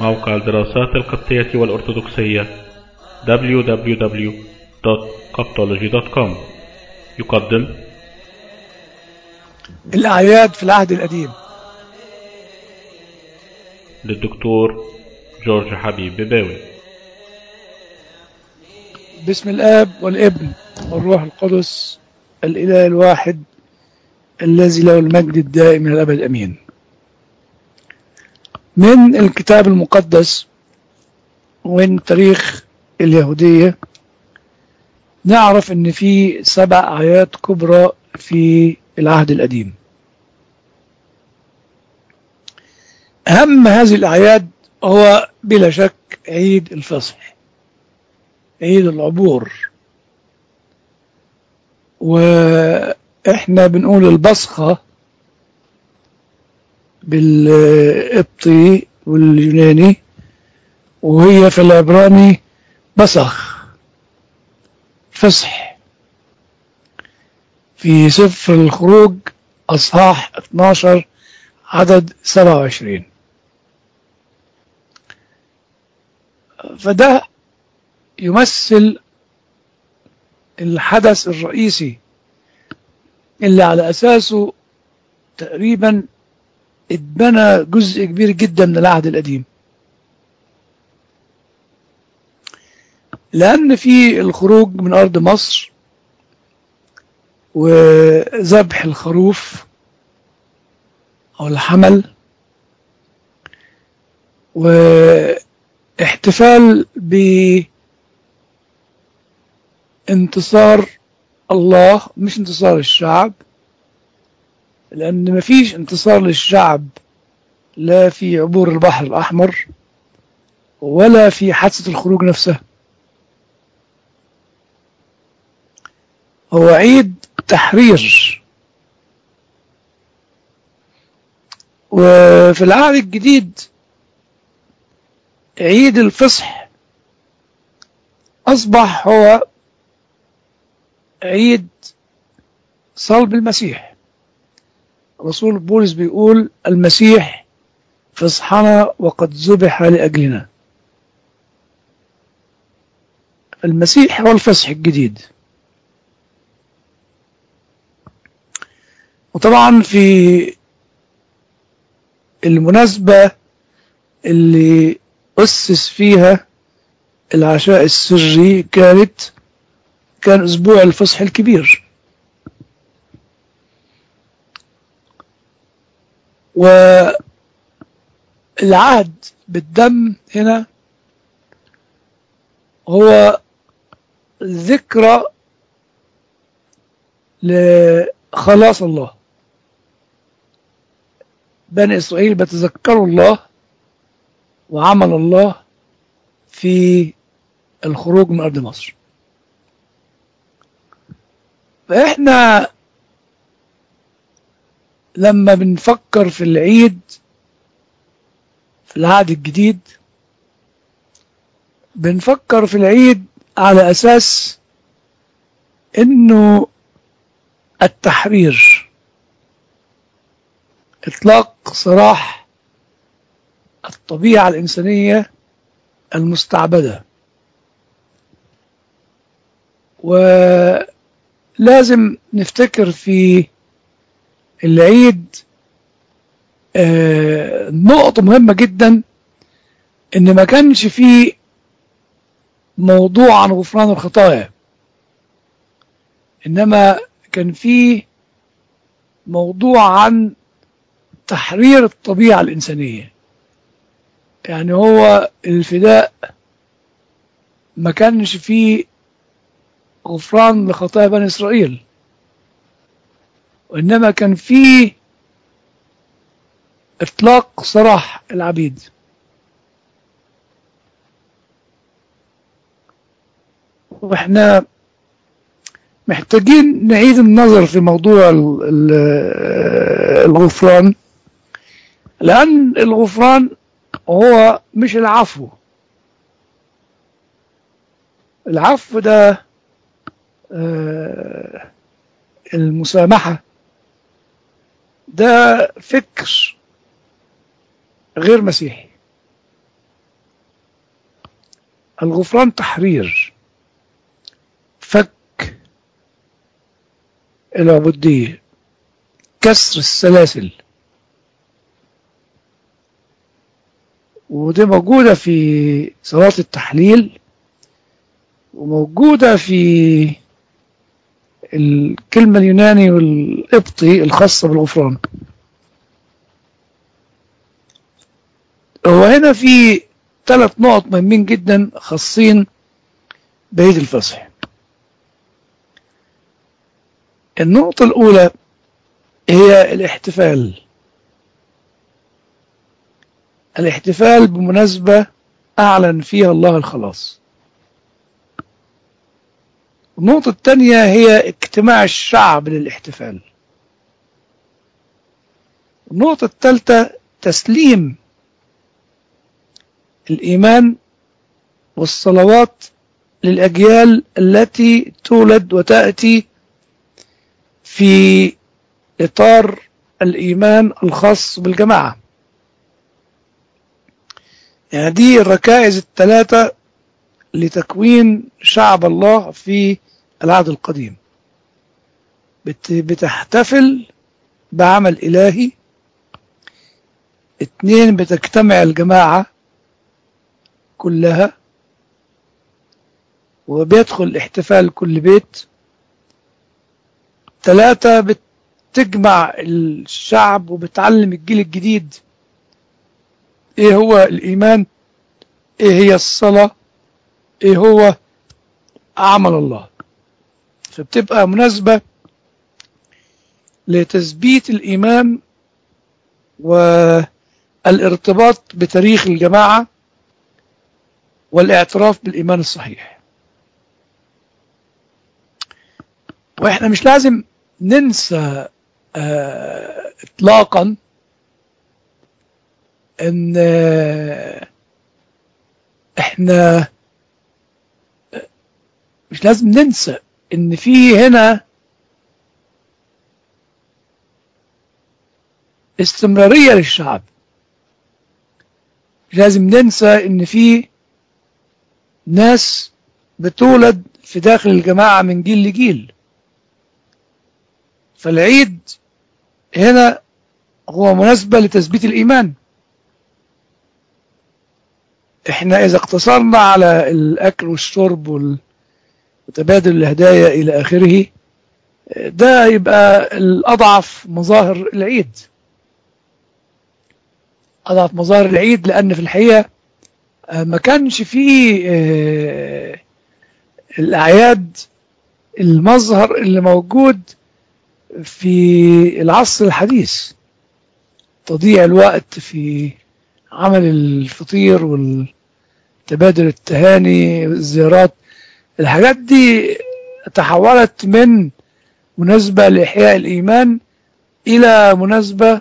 موقع الدراسات القبطية والأرثوذكسية www.coptology.com يقدم الأعياد في العهد القديم للدكتور جورج حبيب بباوي باسم الآب والابن والروح القدس الإله الواحد الذي له المجد الدائم من الأبد أمين من الكتاب المقدس ومن تاريخ اليهودية نعرف ان في سبع آيات كبرى في العهد القديم أهم هذه الأعياد هو بلا شك عيد الفصح عيد العبور وإحنا بنقول البصخة بالقبطي واليوناني وهي في العبراني بصخ فصح في سفر الخروج أصحاح 12 عدد 27 فده يمثل الحدث الرئيسي اللي على أساسه تقريبا اتبنى جزء كبير جدا من العهد القديم لأن في الخروج من أرض مصر وذبح الخروف أو الحمل واحتفال بانتصار الله مش انتصار الشعب لأن مفيش انتصار للشعب لا في عبور البحر الأحمر ولا في حادثة الخروج نفسها هو عيد تحرير وفي العهد الجديد عيد الفصح أصبح هو عيد صلب المسيح رسول بولس بيقول المسيح فصحنا وقد ذبح لأجلنا المسيح هو الفصح الجديد وطبعا في المناسبة اللي أسس فيها العشاء السري كانت كان أسبوع الفصح الكبير والعهد بالدم هنا هو ذكرى لخلاص الله بني إسرائيل بتذكروا الله وعمل الله في الخروج من أرض مصر فإحنا لما بنفكر في العيد في العهد الجديد بنفكر في العيد على أساس إنه التحرير إطلاق سراح الطبيعة الإنسانية المستعبدة ولازم نفتكر في العيد آه نقطة مهمة جدا إن ما كانش فيه موضوع عن غفران الخطايا إنما كان فيه موضوع عن تحرير الطبيعة الإنسانية يعني هو الفداء ما كانش فيه غفران لخطايا بني إسرائيل وإنما كان فيه إطلاق سراح العبيد وإحنا محتاجين نعيد النظر في موضوع الغفران لأن الغفران هو مش العفو العفو ده المسامحة ده فكر غير مسيحي الغفران تحرير فك العبودية كسر السلاسل ودي موجودة في صلاة التحليل وموجودة في الكلمة اليوناني والقبطي الخاصة بالغفران هو هنا في ثلاث نقط مهمين جدا خاصين بعيد الفصح النقطة الأولى هي الاحتفال الاحتفال بمناسبة أعلن فيها الله الخلاص النقطة الثانية هي اجتماع الشعب للاحتفال النقطة الثالثة تسليم الإيمان والصلوات للأجيال التي تولد وتأتي في إطار الإيمان الخاص بالجماعة يعني دي الركائز الثلاثة لتكوين شعب الله في العهد القديم بتحتفل بعمل إلهي اتنين بتجتمع الجماعة كلها وبيدخل احتفال كل بيت ثلاثة بتجمع الشعب وبتعلم الجيل الجديد ايه هو الإيمان ايه هي الصلاة ايه هو عمل الله فبتبقى مناسبة لتثبيت الإيمان والارتباط بتاريخ الجماعة والاعتراف بالإيمان الصحيح وإحنا مش لازم ننسى اه إطلاقا إن اه إحنا مش لازم ننسى إن في هنا استمرارية للشعب مش لازم ننسى إن في ناس بتولد في داخل الجماعة من جيل لجيل فالعيد هنا هو مناسبة لتثبيت الإيمان احنا إذا اقتصرنا على الأكل والشرب وتبادل الهدايا إلى آخره ده يبقى الأضعف مظاهر العيد أضعف مظاهر العيد لأن في الحقيقة ما كانش فيه الأعياد المظهر اللي موجود في العصر الحديث تضييع الوقت في عمل الفطير والتبادل التهاني والزيارات الحاجات دي تحولت من مناسبة لإحياء الإيمان إلى مناسبة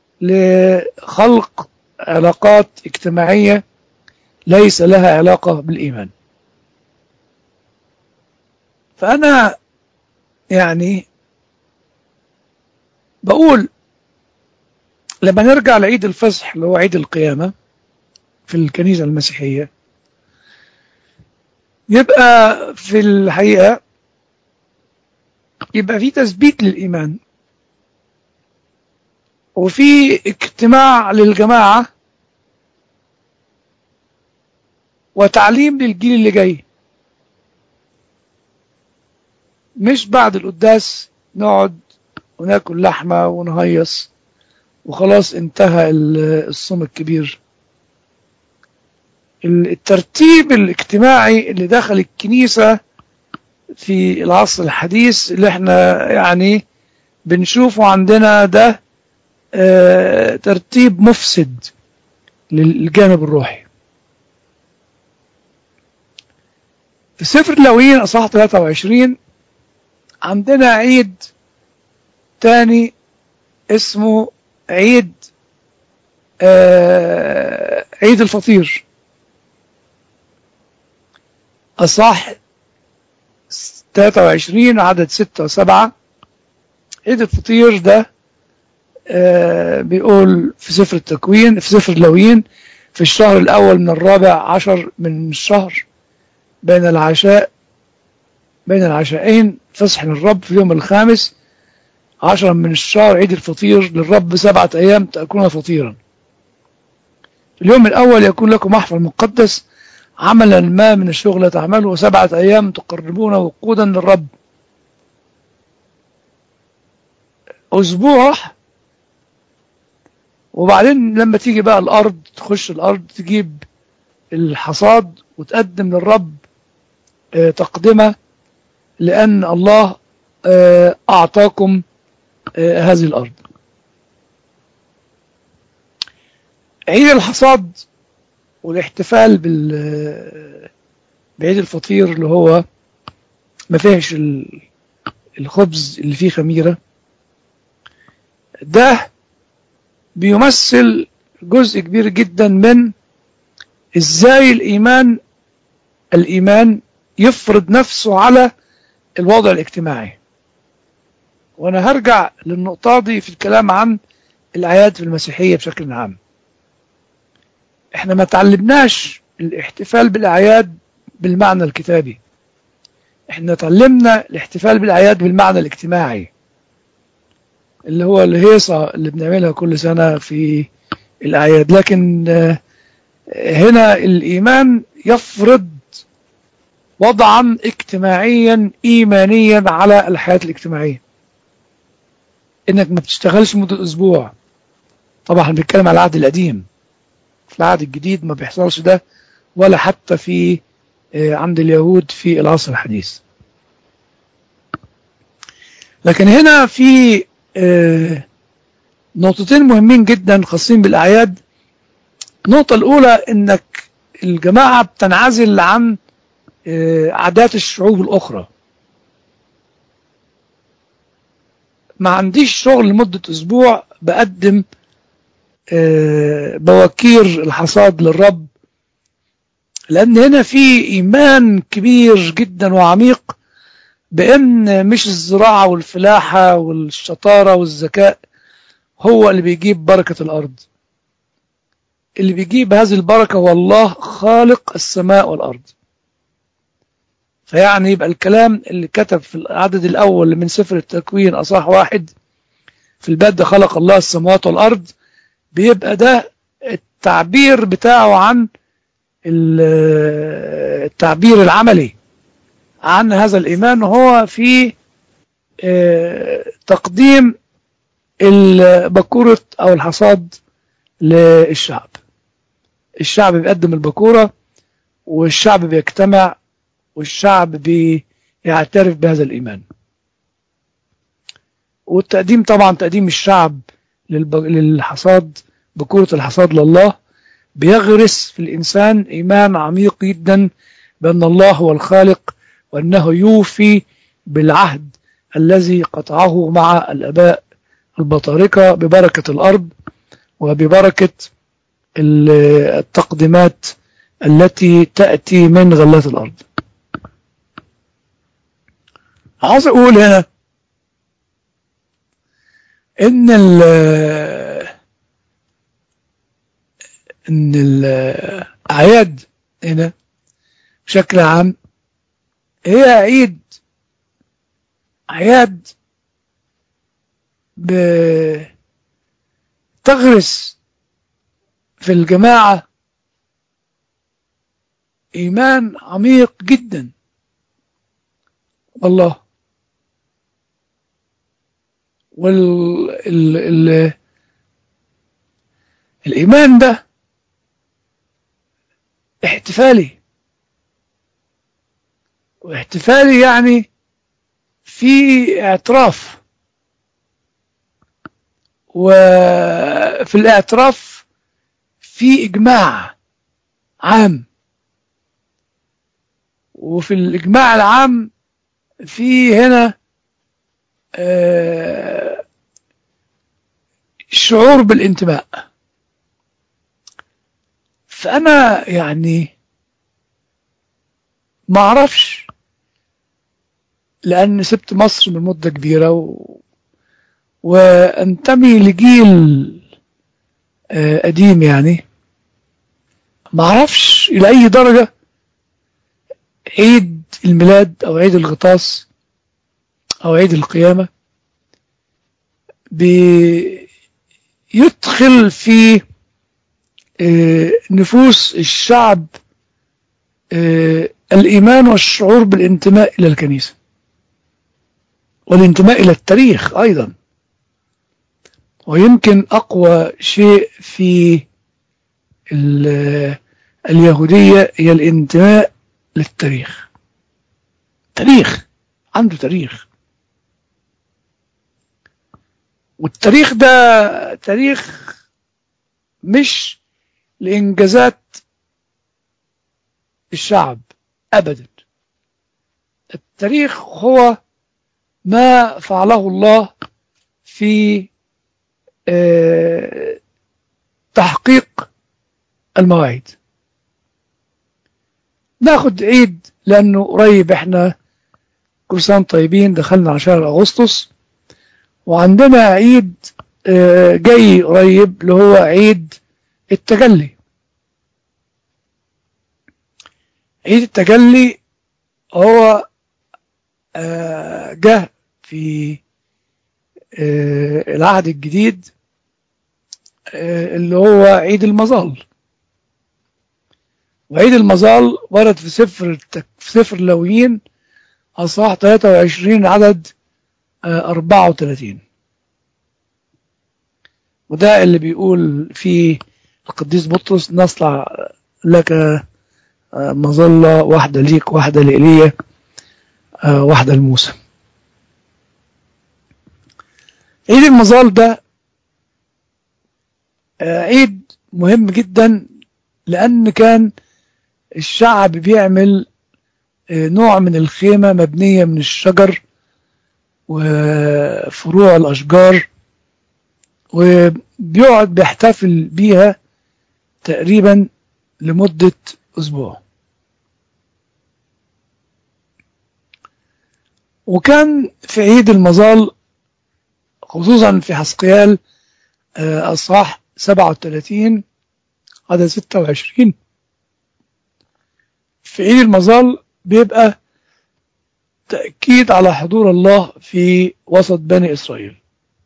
لخلق علاقات اجتماعية ليس لها علاقة بالإيمان فأنا يعني بقول لما نرجع لعيد الفصح اللي هو عيد القيامة في الكنيسة المسيحية يبقى في الحقيقة يبقى في تثبيت للإيمان وفي اجتماع للجماعة وتعليم للجيل اللي جاي مش بعد القداس نقعد وناكل لحمة ونهيص وخلاص انتهى الصوم الكبير الترتيب الاجتماعي اللي دخل الكنيسة في العصر الحديث اللي احنا يعني بنشوفه عندنا ده اه ترتيب مفسد للجانب الروحي في سفر اللاويين اصحاح 23 عندنا عيد تاني اسمه عيد آه عيد الفطير أصح 23 عدد 6 و7 عيد الفطير ده آه بيقول في سفر التكوين في سفر اللاويين في الشهر الأول من الرابع عشر من الشهر بين العشاء بين العشاءين فصح للرب في اليوم الخامس عشرا من الشهر عيد الفطير للرب سبعة أيام تأكلون فطيرا اليوم الأول يكون لكم محفل مقدس عملا ما من الشغل تعمله وسبعة أيام تقربون وقودا للرب أسبوع وبعدين لما تيجي بقى الأرض تخش الأرض تجيب الحصاد وتقدم للرب آه، تقدمة لأن الله آه، أعطاكم آه، هذه الأرض عيد الحصاد والاحتفال بال بعيد الفطير اللي هو ما فيهش ال- الخبز اللي فيه خميرة ده بيمثل جزء كبير جدا من ازاي الايمان الايمان يفرض نفسه على الوضع الاجتماعي وانا هرجع للنقطة دي في الكلام عن الاعياد في المسيحية بشكل عام احنا ما تعلمناش الاحتفال بالاعياد بالمعنى الكتابي احنا تعلمنا الاحتفال بالاعياد بالمعنى الاجتماعي اللي هو الهيصة اللي بنعملها كل سنة في الأعياد لكن آه، هنا الإيمان يفرض وضعا اجتماعيا إيمانيا على الحياة الاجتماعية إنك ما بتشتغلش مدة أسبوع طبعا بنتكلم على العهد القديم في العهد الجديد ما بيحصلش ده ولا حتى في آه، عند اليهود في العصر الحديث لكن هنا في آه، نقطتين مهمين جدا خاصين بالأعياد النقطة الأولى إنك الجماعة بتنعزل عن آه، عادات الشعوب الأخرى ما عنديش شغل لمدة أسبوع بقدم آه، بواكير الحصاد للرب لأن هنا في إيمان كبير جدا وعميق بأن مش الزراعة والفلاحة والشطارة والذكاء هو اللي بيجيب بركة الأرض اللي بيجيب هذه البركة هو الله خالق السماء والأرض فيعني يبقى الكلام اللي كتب في العدد الأول من سفر التكوين أصح واحد في البدء خلق الله السماوات والأرض بيبقى ده التعبير بتاعه عن ال- التعبير العملي عن هذا الإيمان هو في آه، تقديم البكورة أو الحصاد للشعب الشعب بيقدم البكورة والشعب بيجتمع والشعب بيعترف بهذا الإيمان والتقديم طبعا تقديم الشعب للب- للحصاد بكورة الحصاد لله بيغرس في الإنسان إيمان عميق جدا بأن الله هو الخالق وأنه يوفي بالعهد الذي قطعه مع الأباء البطاركة ببركة الأرض وببركة ال- التقدمات التي تأتي من غلات الأرض عاوز أقول هنا إن ال إن الأعياد هنا بشكل عام هي عيد أعياد بتغرس في الجماعة إيمان عميق جدا والله وال ال... ال... الإيمان ده احتفالي واحتفالي يعني في اعتراف وفي الاعتراف في إجماع عام وفي الإجماع العام في هنا آه، شعور بالانتماء فأنا يعني ما أعرفش لأن سبت مصر من مدة كبيرة و... وانتمي لجيل آه، قديم يعني ما أعرفش إلى أي درجة عيد الميلاد أو عيد الغطاس أو عيد القيامة بيدخل في نفوس الشعب الإيمان والشعور بالانتماء إلى الكنيسة والانتماء إلى التاريخ أيضا ويمكن أقوى شيء في اليهودية هي الانتماء للتاريخ تاريخ عنده تاريخ والتاريخ ده تاريخ مش لإنجازات الشعب أبدا التاريخ هو ما فعله الله في تحقيق المواعيد ناخد عيد لأنه قريب احنا كل سنة طيبين دخلنا على شهر أغسطس وعندنا عيد جاي قريب اللي هو عيد التجلي عيد التجلي هو جه في العهد الجديد اللي هو عيد المظال وعيد المظال ورد في سفر في سفر اللويين أصحاح 23 عدد 34 وده اللي بيقول فيه القديس بطرس نصنع لك مظلة واحدة ليك واحدة لإيليا واحدة لموسى عيد المظال ده عيد مهم جدا لأن كان الشعب بيعمل نوع من الخيمة مبنية من الشجر وفروع الأشجار وبيقعد بيحتفل بيها تقريبا لمدة أسبوع وكان في عيد المظال خصوصا في حسقيال أصحاح 37 عدد 26 في عيد المظال بيبقى تأكيد على حضور الله في وسط بني إسرائيل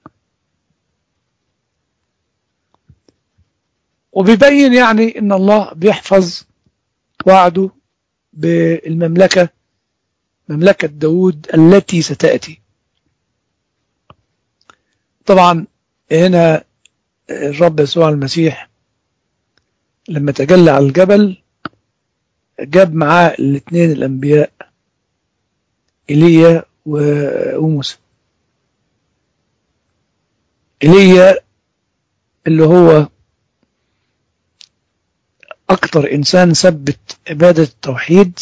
وبيبين يعني ان الله بيحفظ وعده بالمملكة مملكة داود التي ستأتي طبعا هنا الرب يسوع المسيح لما تجلى على الجبل جاب معاه الاثنين الأنبياء إيليا وموسى إيليا اللي هو أكتر إنسان ثبت عبادة التوحيد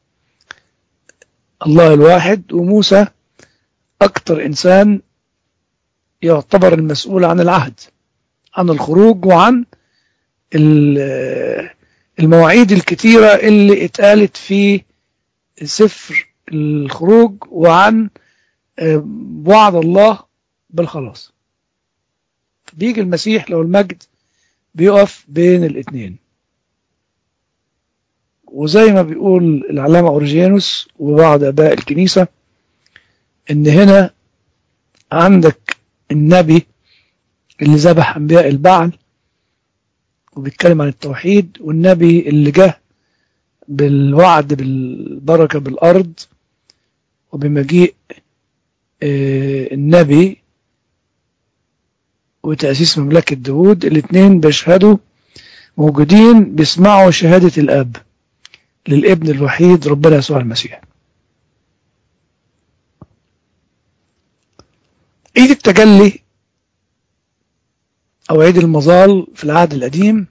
الله الواحد وموسى أكتر إنسان يعتبر المسؤول عن العهد عن الخروج وعن المواعيد الكتيرة اللي اتقالت في سفر الخروج وعن وعد الله بالخلاص بيجي المسيح لو المجد بيقف بين الاثنين وزي ما بيقول العلامة أورجيانوس وبعض أباء الكنيسة إن هنا عندك النبي اللي ذبح أنبياء البعل وبيتكلم عن التوحيد والنبي اللي جه بالوعد بالبركة بالأرض وبمجيء النبي وتأسيس مملكة داود الاثنين بيشهدوا موجودين بيسمعوا شهادة الأب للابن الوحيد ربنا يسوع المسيح عيد التجلي أو عيد المظال في العهد القديم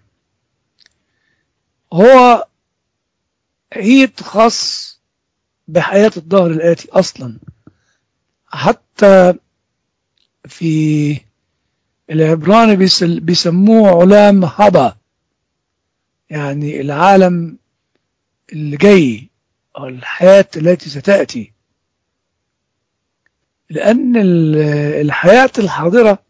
هو عيد خاص بحياة الظهر الآتي أصلا حتى في العبراني بيسموه علام هبا يعني العالم اللي جاي أو الحياة التي ستأتي لأن الحياة الحاضرة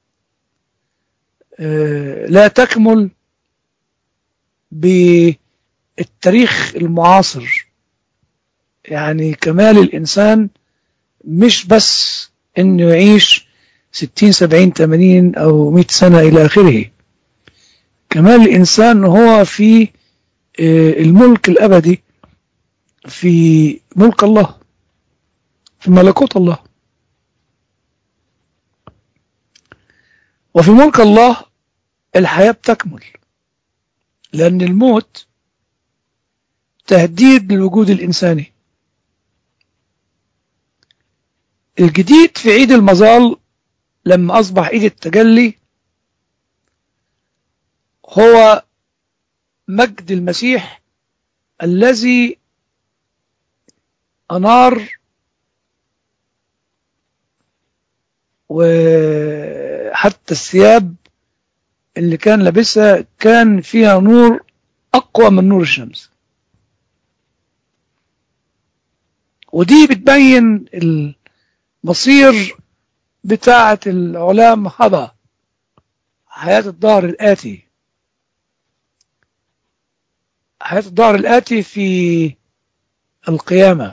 لا تكمل بالتاريخ المعاصر يعني كمال الإنسان مش بس إنه يعيش 60 70 80 أو 100 سنة إلى آخره كمال الإنسان هو في الملك الأبدي في ملك الله في ملكوت الله وفي ملك الله الحياة بتكمل لأن الموت تهديد للوجود الإنساني الجديد في عيد المظال لما أصبح عيد التجلي هو مجد المسيح الذي أنار وحتى الثياب اللي كان لابسها كان فيها نور أقوى من نور الشمس ودي بتبين المصير بتاعة العلام هذا حياة الدهر الآتي حياة الدهر الآتي في القيامة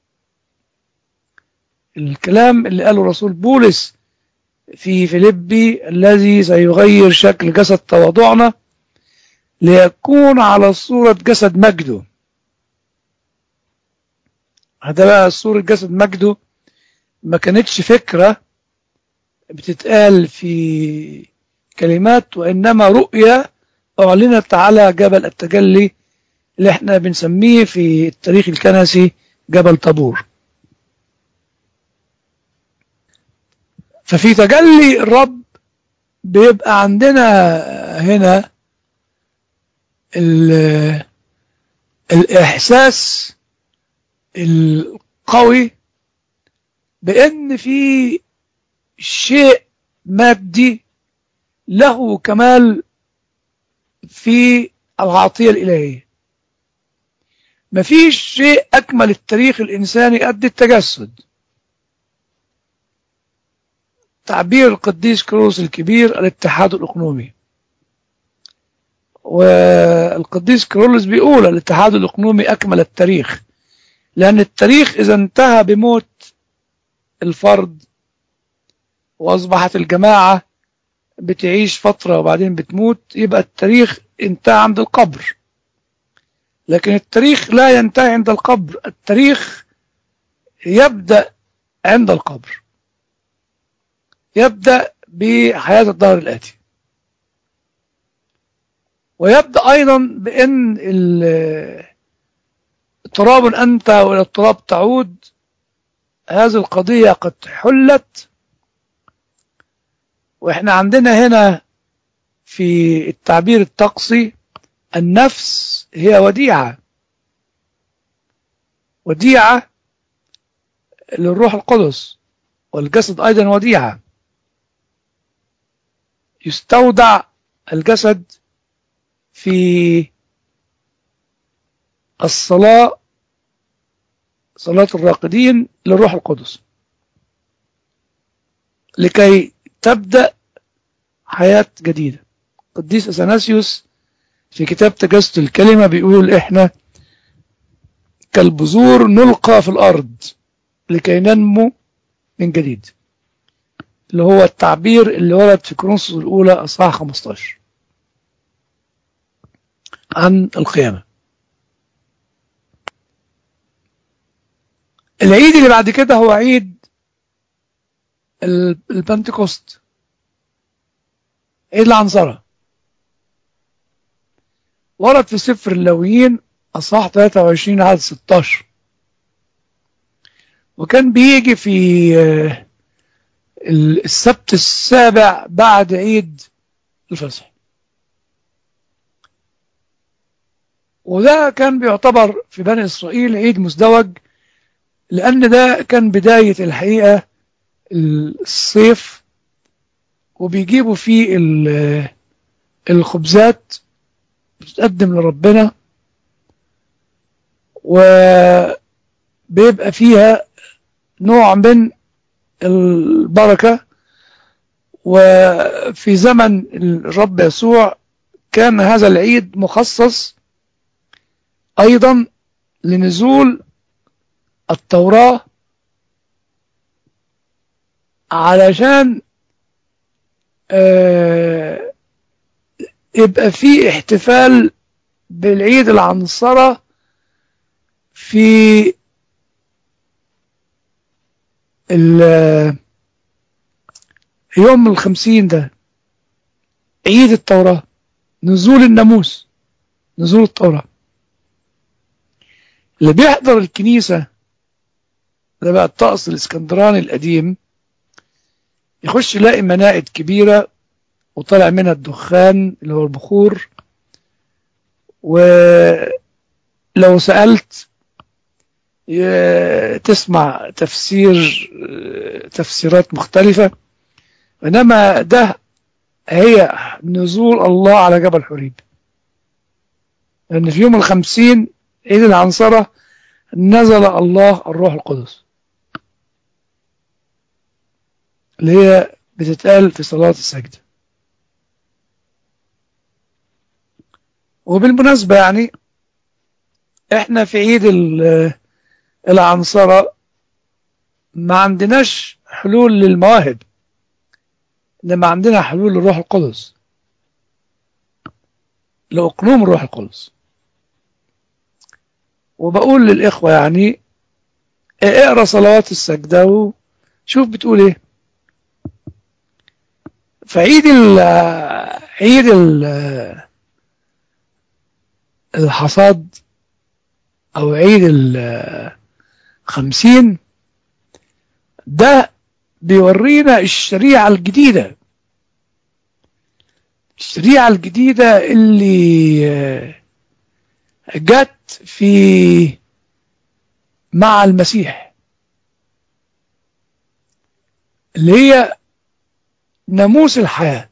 الكلام اللي قاله رسول بولس في فيليبي الذي سيغير شكل جسد تواضعنا ليكون على صورة جسد مجده هذا بقى صورة جسد مجده ما كانتش فكرة بتتقال في كلمات وإنما رؤية أعلنت على جبل التجلي اللي احنا بنسميه في التاريخ الكنسي جبل طابور ففي تجلي الرب بيبقى عندنا هنا الإحساس القوي بأن في شيء مادي له كمال في العطية الإلهية مفيش شيء أكمل التاريخ الإنساني قد التجسد تعبير القديس كروس الكبير الاتحاد الإقنومي والقديس كرولس بيقول الاتحاد الإقنومي أكمل التاريخ لأن التاريخ إذا انتهى بموت الفرد وأصبحت الجماعة بتعيش فترة وبعدين بتموت يبقى التاريخ انتهى عند القبر لكن التاريخ لا ينتهي عند القبر التاريخ يبدأ عند القبر يبدأ بحياة الدهر الآتي ويبدأ أيضا بأن تراب أنت وإلى التراب تعود هذه القضية قد حلت وإحنا عندنا هنا في التعبير الطقسي النفس هي وديعة وديعة للروح القدس والجسد أيضا وديعة يستودع الجسد في الصلاة صلاة الراقدين للروح القدس لكي تبدأ حياة جديدة قديس أثناسيوس في كتاب تجسد الكلمة بيقول إحنا كالبذور نلقى في الأرض لكي ننمو من جديد اللي هو التعبير اللي ورد في كرونسوس الأولى أصحاح 15 عن القيامة العيد اللي بعد كده هو عيد البنتكوست عيد العنصرة ورد في سفر اللاويين أصحاح 23 عدد 16 وكان بيجي في السبت السابع بعد عيد الفصح وده كان بيعتبر في بني إسرائيل عيد مزدوج لأن ده كان بداية الحقيقة الصيف وبيجيبوا فيه الخبزات بتتقدم لربنا وبيبقى فيها نوع من البركة وفي زمن الرب يسوع كان هذا العيد مخصص أيضا لنزول التوراة علشان آه يبقى في احتفال بالعيد العنصرة في يوم الخمسين ده عيد التوراة نزول الناموس نزول التوراة اللي بيحضر الكنيسة ده بقى الطقس الاسكندراني القديم يخش يلاقي منائد كبيرة وطلع منها الدخان اللي هو البخور ولو سألت تسمع تفسير تفسيرات مختلفة إنما ده هي نزول الله على جبل حريب لأن في يوم الخمسين عيد العنصرة نزل الله الروح القدس اللي هي بتتقال في صلاة السجدة وبالمناسبة يعني احنا في عيد العنصرة ما عندناش حلول للمواهب انما عندنا حلول للروح القدس لأقنوم الروح القدس وبقول للإخوة يعني اقرا صلوات السجدة وشوف بتقول ايه فعيد ال عيد ال الحصاد او عيد الخمسين ده بيورينا الشريعة الجديدة الشريعة الجديدة اللي جت في مع المسيح اللي هي ناموس الحياة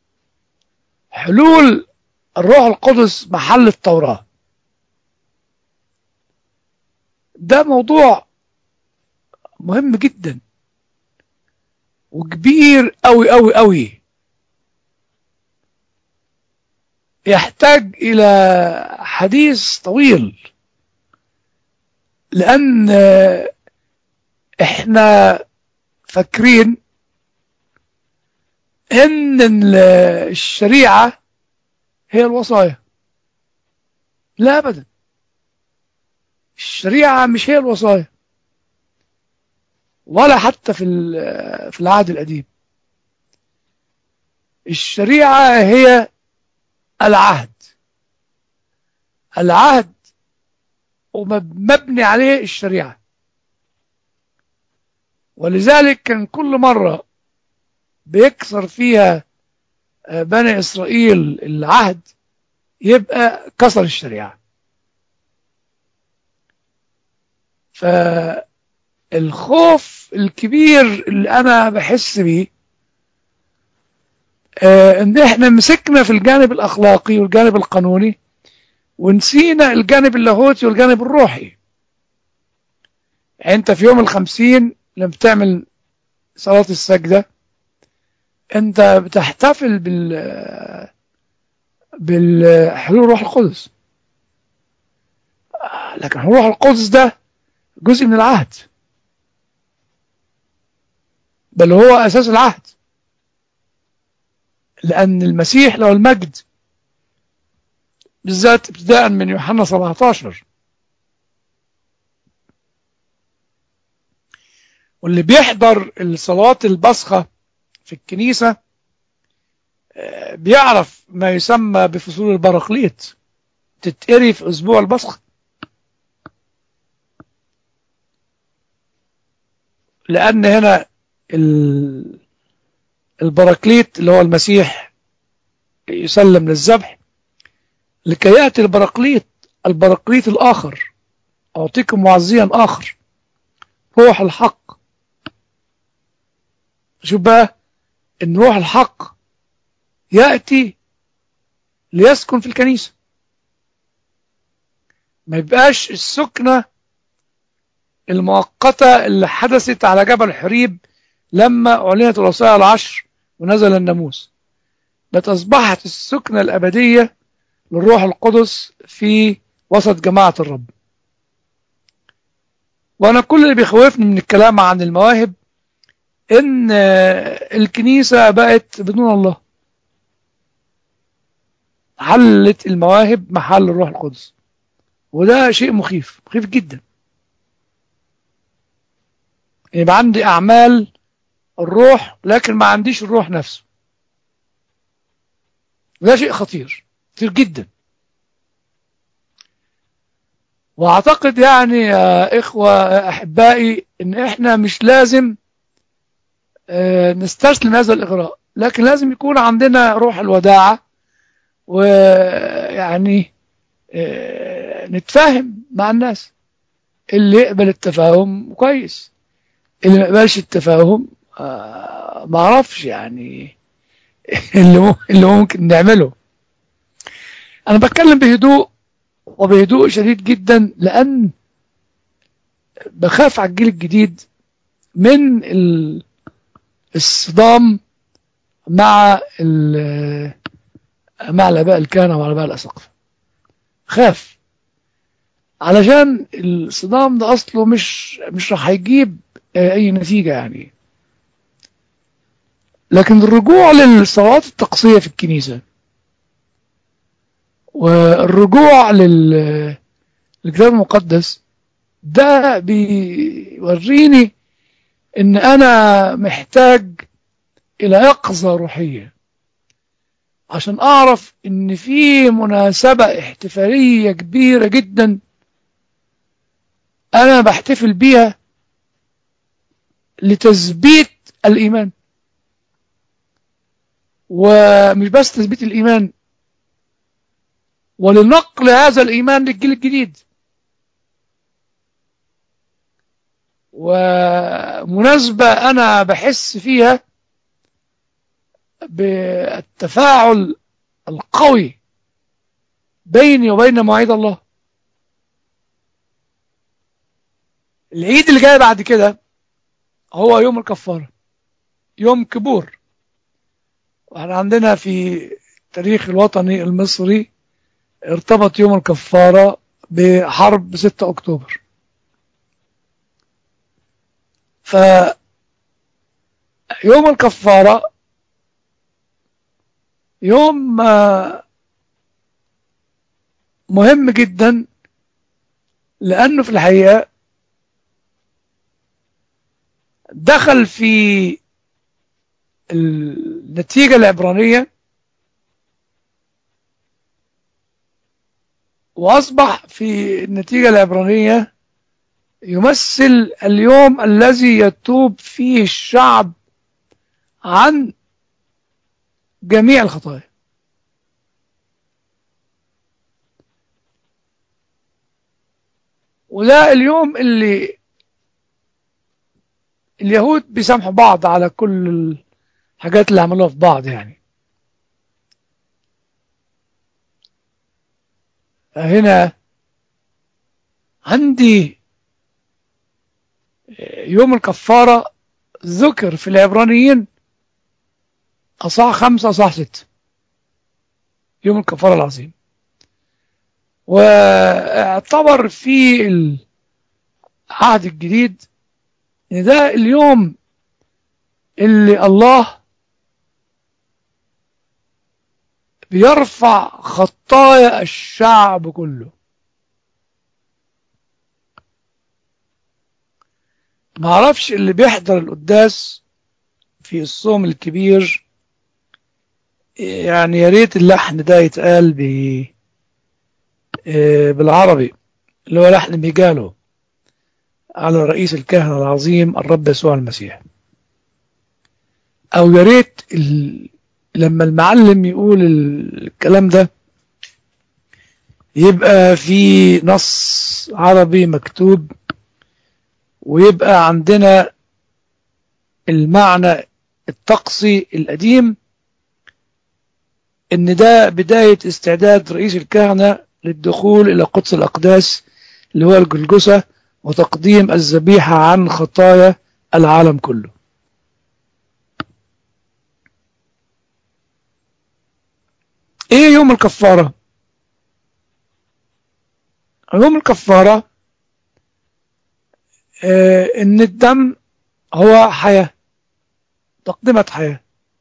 حلول الروح القدس محل التوراة ده موضوع مهم جدا وكبير قوي قوي قوي يحتاج إلى حديث طويل لأن احنا فاكرين ان الشريعة هي الوصايا لا ابدا الشريعة مش هي الوصايا ولا حتى في في العهد القديم الشريعة هي العهد العهد ومبني عليه الشريعة ولذلك كان كل مرة بيكسر فيها بني إسرائيل العهد يبقى كسر الشريعة فالخوف الكبير اللي أنا بحس بيه ان احنا مسكنا في الجانب الأخلاقي والجانب القانوني ونسينا الجانب اللاهوتي والجانب الروحي يعني انت في يوم الخمسين لما بتعمل صلاة السجدة انت بتحتفل بال بالحلول الروح القدس لكن الروح القدس ده جزء من العهد بل هو اساس العهد لان المسيح له المجد بالذات ابتداء من يوحنا 17 واللي بيحضر الصلوات البصخة في الكنيسة بيعرف ما يسمى بفصول البراقليط تتقري في أسبوع البصخة لأن هنا البراقليط اللي هو المسيح يسلم للذبح لكي يأتي البراقليط البراقليط الآخر أعطيكم معزيا آخر روح الحق شوف بقى ان روح الحق يأتي ليسكن في الكنيسة ما يبقاش السكنة المؤقتة اللي حدثت على جبل حريب لما أعلنت الوصايا العشر ونزل الناموس بل أصبحت السكنة الأبدية للروح القدس في وسط جماعة الرب وانا كل اللي بيخوفني من الكلام عن المواهب ان الكنيسة بقت بدون الله حلت المواهب محل الروح القدس وده شيء مخيف مخيف جدا يبقى عندي اعمال الروح لكن ما عنديش الروح نفسه ده شيء خطير خطير جدا واعتقد يعني يا اخوة احبائي ان احنا مش لازم نستسلم هذا الاغراء لكن لازم يكون عندنا روح الوداعة ويعني نتفاهم مع الناس اللي يقبل التفاهم كويس اللي ما يقبلش التفاهم ما اعرفش يعني اللي اللي ممكن نعمله انا بتكلم بهدوء وبهدوء شديد جدا لان بخاف على الجيل الجديد من الصدام مع مع الاباء الكهنه ومع الاباء الاساقفه خاف علشان الصدام ده اصله مش مش راح هيجيب اي نتيجه يعني لكن الرجوع للصلوات التقصيه في الكنيسه والرجوع لل للكتاب المقدس ده بيوريني ان انا محتاج الى يقظه روحيه عشان اعرف ان في مناسبه احتفاليه كبيره جدا انا بحتفل بيها لتثبيت الايمان ومش بس تثبيت الايمان ولنقل هذا الإيمان للجيل الجديد ومناسبة أنا بحس فيها بالتفاعل القوي بيني وبين مواعيد الله العيد اللي جاي بعد كده هو يوم الكفارة يوم كبور واحنا عندنا في التاريخ الوطني المصري ارتبط يوم الكفارة بحرب 6 أكتوبر ف يوم الكفارة يوم مهم جدا لأنه في الحقيقة دخل في النتيجة العبرانية وأصبح في النتيجة العبرانية يمثل اليوم الذي يتوب فيه الشعب عن جميع الخطايا وده اليوم اللي اليهود بيسامحوا بعض على كل الحاجات اللي عملوها في بعض يعني هنا عندي يوم الكفارة ذكر في العبرانيين أصح خمسة أصح ستة يوم الكفارة العظيم واعتبر في العهد الجديد ان ده اليوم اللي الله بيرفع خطايا الشعب كله ما اعرفش اللي بيحضر القداس في الصوم الكبير يعني يا ريت اللحن ده يتقال ب بالعربي اللي هو لحن ميجالو على رئيس الكهنة العظيم الرب يسوع المسيح او يا ريت ال... لما المعلم يقول الكلام ده يبقى في نص عربي مكتوب ويبقى عندنا المعنى الطقسي القديم ان ده بداية استعداد رئيس الكهنة للدخول الى قدس الاقداس اللي هو الجلجسة وتقديم الذبيحة عن خطايا العالم كله ايه يوم الكفارة يوم الكفارة آه، ان الدم هو حياة تقدمة حياة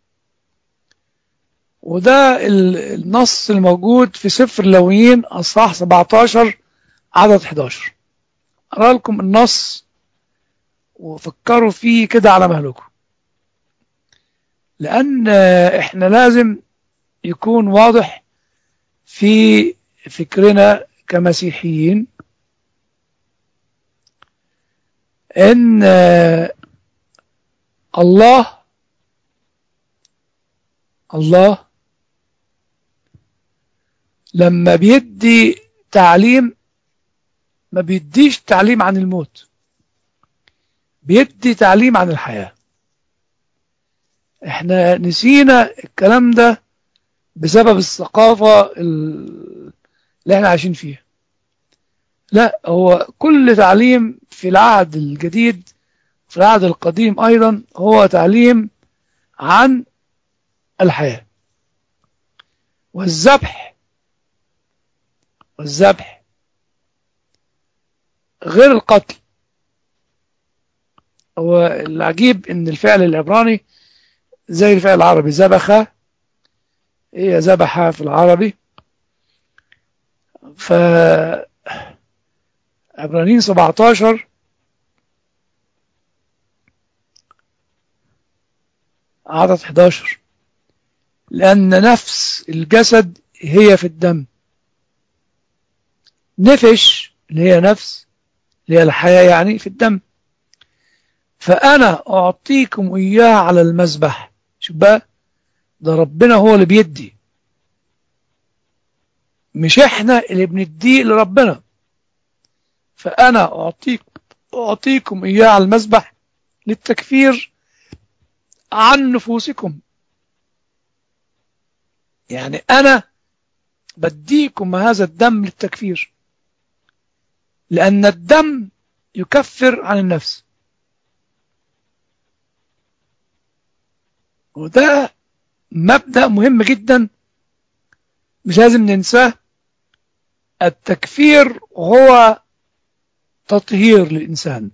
وده ال- النص الموجود في سفر لويين اصحاح 17 عدد 11 اقرا لكم النص وفكروا فيه كده على مهلكم لان آه، احنا لازم يكون واضح في فكرنا كمسيحيين ان آه، الله الله لما بيدي تعليم ما بيديش تعليم عن الموت بيدي تعليم عن الحياة احنا نسينا الكلام ده بسبب الثقافة ال- اللي احنا عايشين فيها لا هو كل تعليم في العهد الجديد في العهد القديم أيضا هو تعليم عن الحياة والذبح والذبح غير القتل هو العجيب ان الفعل العبراني زي الفعل العربي ذبح هي ذبح في العربي ف عبرانيين 17 عدد 11 لأن نفس الجسد هي في الدم نفش اللي هي نفس اللي هي الحياة يعني في الدم فأنا أعطيكم إياه على المذبح شوف بقى ده ربنا هو اللي بيدي مش احنا اللي بنديه لربنا فأنا أعطيكم أعطيكم إياه على المذبح للتكفير عن نفوسكم يعني أنا بديكم هذا الدم للتكفير لأن الدم يكفر عن النفس وده مبدأ مهم جدا مش لازم ننساه التكفير هو تطهير للإنسان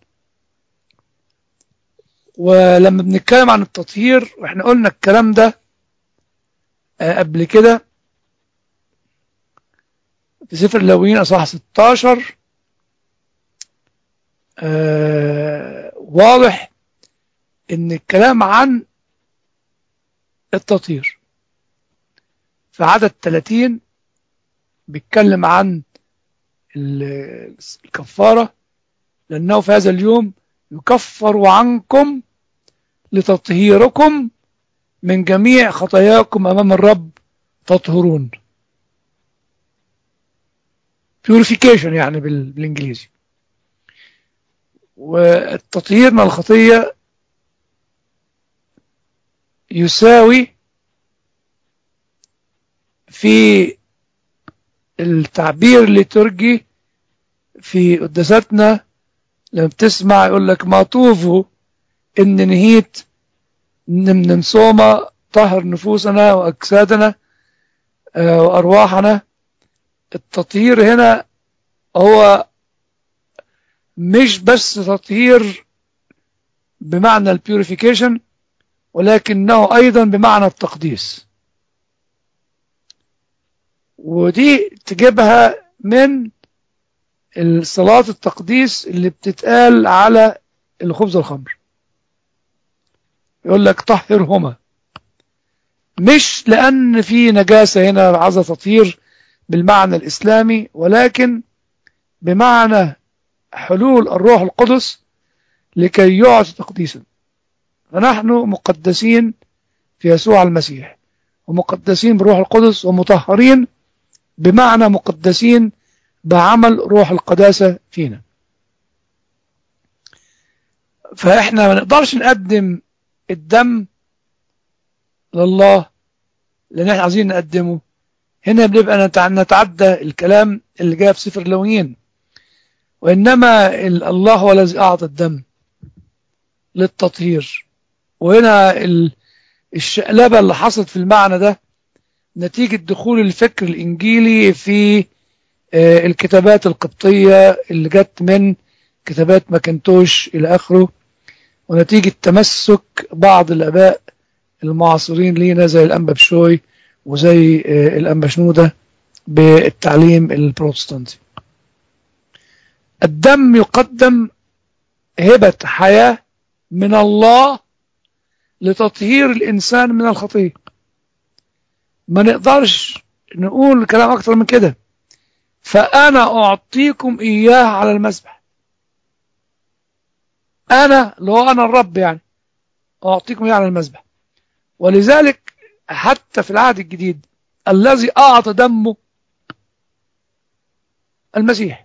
ولما بنتكلم عن التطهير واحنا قلنا الكلام ده آه، قبل كده في سفر اللاويين اصحاح 16 آه، واضح ان الكلام عن التطهير في عدد 30 بيتكلم عن ال- الكفارة لأنه في هذا اليوم يكفر عنكم لتطهيركم من جميع خطاياكم أمام الرب تطهرون purification يعني بال- بالإنجليزي والتطهير من الخطية يساوي في التعبير الليتورجي في قداساتنا لما بتسمع يقول لك ما طوفوا إن نهيت من نصوم طهر نفوسنا وأجسادنا آه، وأرواحنا التطهير هنا هو مش بس تطهير بمعنى البيوريفيكيشن ولكنه أيضا بمعنى التقديس ودي تجيبها من صلاة التقديس اللي بتتقال على الخبز والخمر يقول لك طهرهما مش لأن في نجاسة هنا عايزة تطهير بالمعنى الإسلامي ولكن بمعنى حلول الروح القدس لكي يعطي تقديسا فنحن مقدسين في يسوع المسيح ومقدسين بالروح القدس ومطهرين بمعنى مقدسين بعمل روح القداسة فينا فإحنا ما نقدرش نقدم الدم لله لأن إحنا عايزين نقدمه هنا بنبقى نتع- نتعدى الكلام اللي جاء في سفر اللويين وإنما ال- الله هو الذي أعطى الدم للتطهير وهنا ال- الشقلبة اللي حصلت في المعنى ده نتيجة دخول الفكر الإنجيلي في آه، الكتابات القبطية اللي جت من كتابات ماكنتوش إلى آخره ونتيجة تمسك بعض الآباء المعاصرين لينا زي الأنبا بشوي وزي الأنبا شنودة بالتعليم البروتستانتي الدم يقدم هبة حياة من الله لتطهير الإنسان من الخطية ما نقدرش نقول كلام أكتر من كده فأنا أعطيكم إياه على المسبح أنا لو أنا الرب يعني أعطيكم إياه على المسبح ولذلك حتى في العهد الجديد الذي أعطى دمه المسيح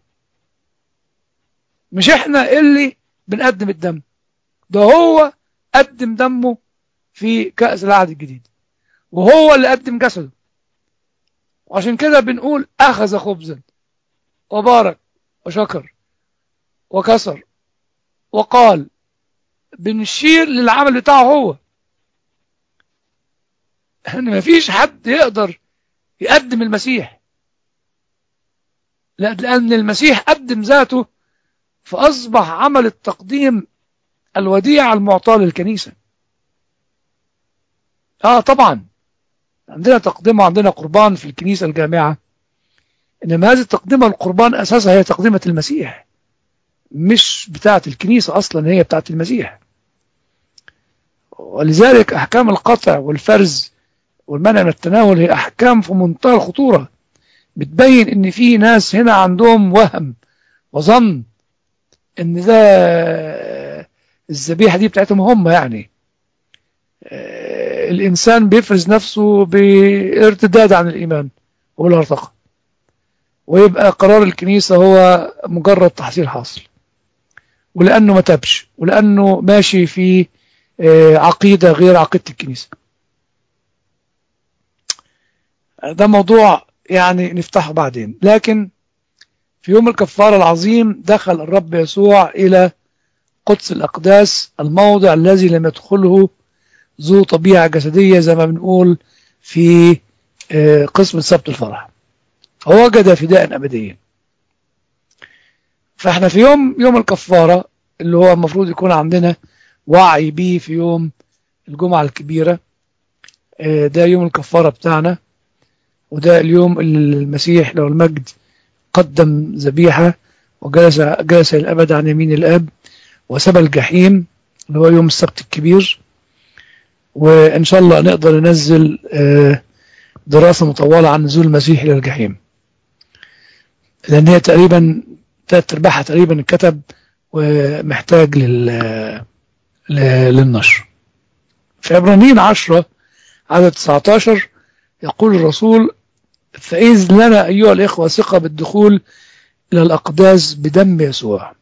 مش احنا اللي بنقدم الدم ده هو قدم دمه في كأس العهد الجديد وهو اللي قدم جسده وعشان كده بنقول أخذ خبزا وبارك وشكر وكسر وقال بنشير للعمل بتاعه هو ان مفيش حد يقدر يقدم المسيح لأن المسيح قدم ذاته فأصبح عمل التقديم الوديعة المعطاة للكنيسة آه طبعا عندنا تقديم وعندنا قربان في الكنيسة الجامعة إنما هذه التقدمة القربان أساسها هي تقدمة المسيح مش بتاعة الكنيسة أصلا هي بتاعة المسيح ولذلك أحكام القطع والفرز والمنع من التناول هي أحكام في منتهى الخطورة بتبين إن في ناس هنا عندهم وهم وظن إن ده الذبيحة دي بتاعتهم هم يعني الإنسان بيفرز نفسه بارتداد عن الإيمان والارتقاء ويبقى قرار الكنيسة هو مجرد تحصيل حاصل ولأنه ما تبش ولأنه ماشي في عقيدة غير عقيدة الكنيسة ده موضوع يعني نفتحه بعدين لكن في يوم الكفارة العظيم دخل الرب يسوع إلى قدس الأقداس الموضع الذي لم يدخله ذو طبيعة جسدية زي ما بنقول في قسم سبت الفرح فوجد فداء أبديا فاحنا في يوم يوم الكفارة اللي هو المفروض يكون عندنا وعي بيه في يوم الجمعة الكبيرة ده يوم الكفارة بتاعنا وده اليوم اللي المسيح له المجد قدم ذبيحة وجلس جلس الأبد عن يمين الآب وسبى الجحيم اللي هو يوم السبت الكبير وإن شاء الله نقدر ننزل دراسة مطولة عن نزول المسيح إلى الجحيم لأن هي تقريبا تلات أرباعها تقريبا اتكتب ومحتاج لل للنشر في عبرانيين 10 عدد 19 يقول الرسول فإذ لنا أيها الإخوة ثقة بالدخول إلى الأقداس بدم يسوع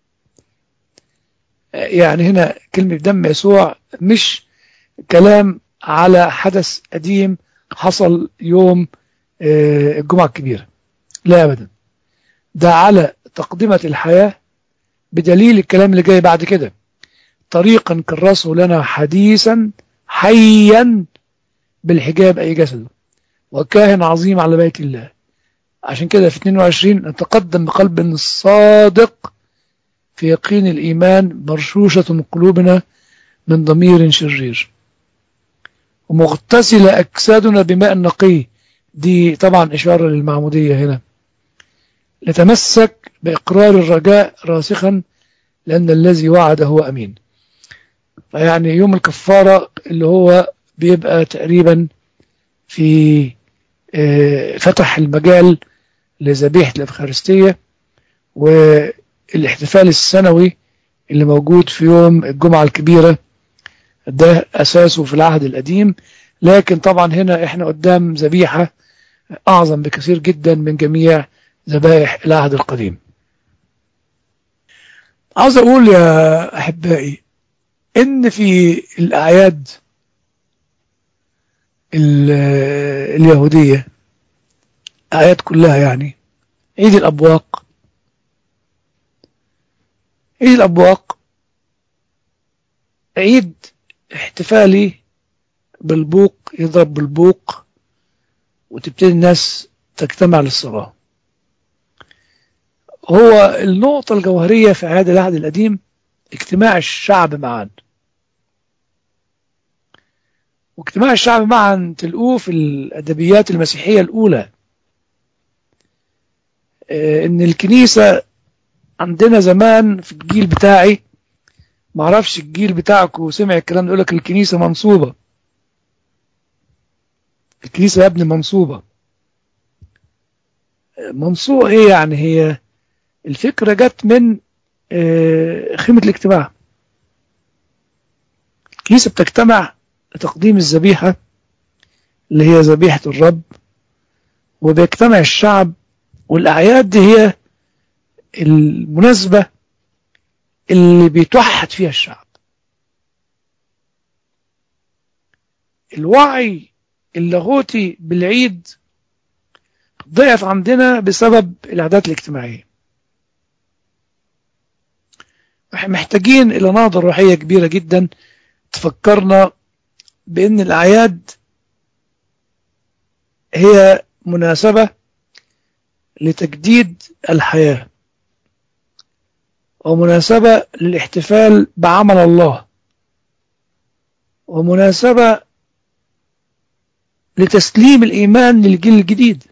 يعني هنا كلمة دم يسوع مش كلام على حدث قديم حصل يوم الجمعة الكبيرة لا أبدا ده على تقدمة الحياة بدليل الكلام اللي جاي بعد كده طريقا كرسه لنا حديثا حيا بالحجاب أي جسده وكاهن عظيم على بيت الله عشان كده في 22 نتقدم بقلب صادق في يقين الإيمان مرشوشة قلوبنا من ضمير شرير ومغتسلة أجسادنا بماء نقي دي طبعا إشارة للمعمودية هنا نتمسك بإقرار الرجاء راسخا لأن الذي وعد هو أمين فيعني يوم الكفارة اللي هو بيبقى تقريبا في فتح المجال لذبيحة الأفخارستية والاحتفال السنوي اللي موجود في يوم الجمعة الكبيرة ده أساسه في العهد القديم لكن طبعا هنا احنا قدام ذبيحة أعظم بكثير جدا من جميع ذبائح العهد القديم عاوز أقول يا أحبائي إن في الأعياد اليهودية أعياد كلها يعني عيد الأبواق عيد الأبواق عيد احتفالي بالبوق يضرب بالبوق وتبتدي الناس تجتمع للصلاة هو النقطة الجوهرية في هذا العهد القديم اجتماع الشعب معا واجتماع الشعب معا تلقوه في الأدبيات المسيحية الأولى آه، إن الكنيسة عندنا زمان في الجيل بتاعي معرفش الجيل بتاعكم سمع الكلام ده يقول لك الكنيسة منصوبة الكنيسة يا ابني منصوبة منصوبة ايه يعني هي الفكرة جت من آه، خيمة الاجتماع الكنيسة بتجتمع لتقديم الذبيحة اللي هي ذبيحة الرب وبيجتمع الشعب والأعياد دي هي المناسبة اللي بيتوحد فيها الشعب الوعي اللاهوتي بالعيد ضعف عندنا بسبب العادات الاجتماعية احنا محتاجين إلى نهضة روحية كبيرة جدا تفكرنا بأن الأعياد هي مناسبة لتجديد الحياة ومناسبة للاحتفال بعمل الله ومناسبة لتسليم الإيمان للجيل الجديد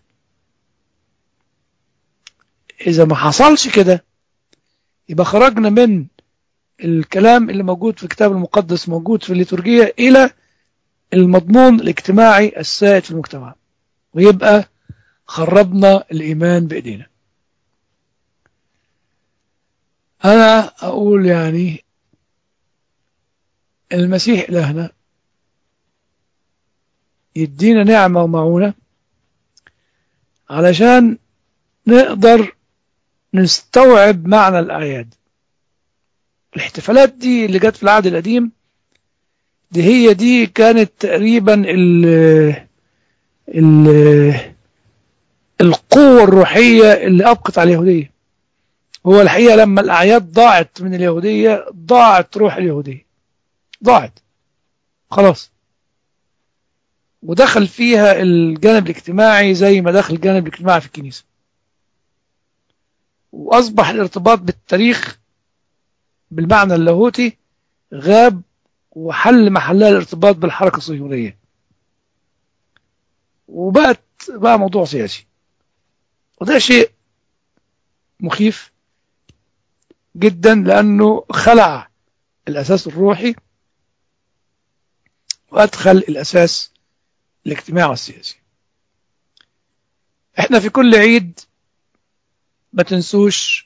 إذا ما حصلش كده يبقى خرجنا من الكلام اللي موجود في الكتاب المقدس موجود في الليتورجية إلى المضمون الاجتماعي السائد في المجتمع ويبقى خربنا الإيمان بإيدينا أنا أقول يعني المسيح إلهنا يدينا نعمة ومعونة علشان نقدر نستوعب معنى الأعياد الاحتفالات دي اللي جت في العهد القديم دي هي دي كانت تقريبا ال ال القوة الروحية اللي أبقت على اليهودية هو الحقيقة لما الأعياد ضاعت من اليهودية ضاعت روح اليهودية ضاعت خلاص ودخل فيها الجانب الاجتماعي زي ما دخل الجانب الاجتماعي في الكنيسة وأصبح الارتباط بالتاريخ بالمعنى اللاهوتي غاب وحل محلها الارتباط بالحركة الصهيونية وبقت بقى موضوع سياسي وده شيء مخيف جدا لأنه خلع الأساس الروحي وأدخل الأساس الاجتماعي والسياسي احنا في كل عيد ما تنسوش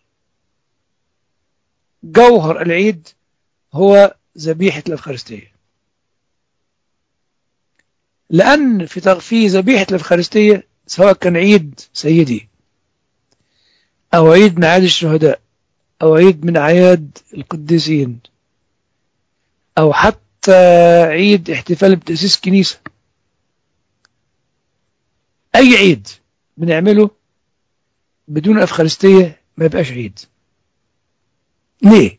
جوهر العيد هو ذبيحة الأفخارستية لأن في في ذبيحة الأفخارستية سواء كان عيد سيدي أو عيد من أعياد الشهداء أو عيد من أعياد القديسين أو حتى عيد احتفال بتأسيس كنيسة أي عيد بنعمله بدون أفخارستية ما يبقاش عيد ليه؟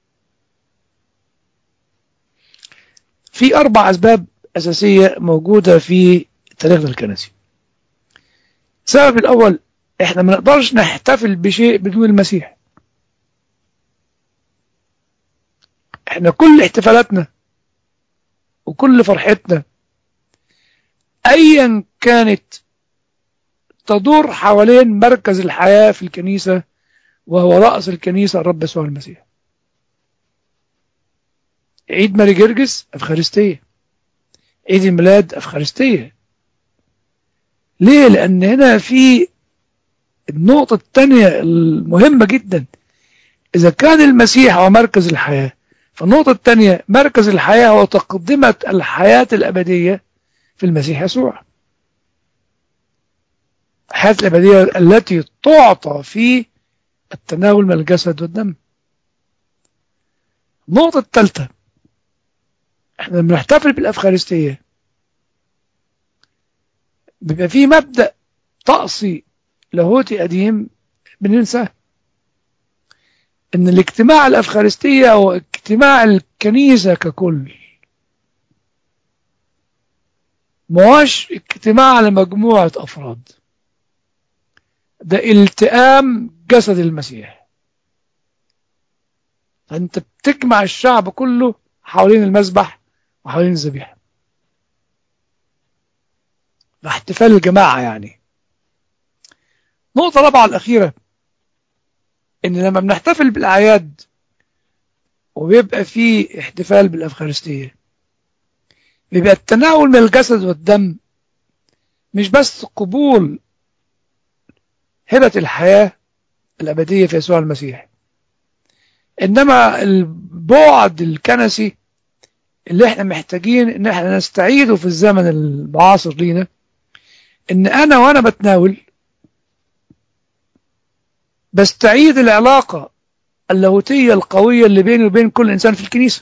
في أربع أسباب أساسية موجودة في تاريخنا الكنسي السبب الأول إحنا ما نقدرش نحتفل بشيء بدون المسيح إحنا كل احتفالاتنا وكل فرحتنا أيا كانت تدور حوالين مركز الحياة في الكنيسة وهو رأس الكنيسة الرب يسوع المسيح عيد ماري جرجس أفخارستية عيد الميلاد أفخارستية ليه؟ لأن هنا في النقطة الثانية المهمة جدا إذا كان المسيح هو مركز الحياة فالنقطة الثانية مركز الحياة هو تقدمة الحياة الأبدية في المسيح يسوع الحياة الأبدية التي تعطى في التناول من الجسد والدم النقطة الثالثة احنا بنحتفل بالأفخارستية بيبقى في مبدأ طقسي لاهوتي قديم بننساه ان الاجتماع الأفخارستية هو اجتماع الكنيسة ككل مواش اجتماع لمجموعة أفراد ده التئام جسد المسيح فأنت بتجمع الشعب كله حوالين المذبح وحوالين الذبيحة احتفال الجماعة يعني نقطة رابعة الأخيرة إن لما بنحتفل بالأعياد وبيبقى في احتفال بالأفخارستية بيبقى التناول من الجسد والدم مش بس قبول هبة الحياة الأبدية في يسوع المسيح إنما البعد الكنسي اللي احنا محتاجين ان احنا نستعيده في الزمن المعاصر لينا ان انا وانا بتناول بستعيد العلاقة اللاهوتية القوية اللي بيني وبين كل إنسان في الكنيسة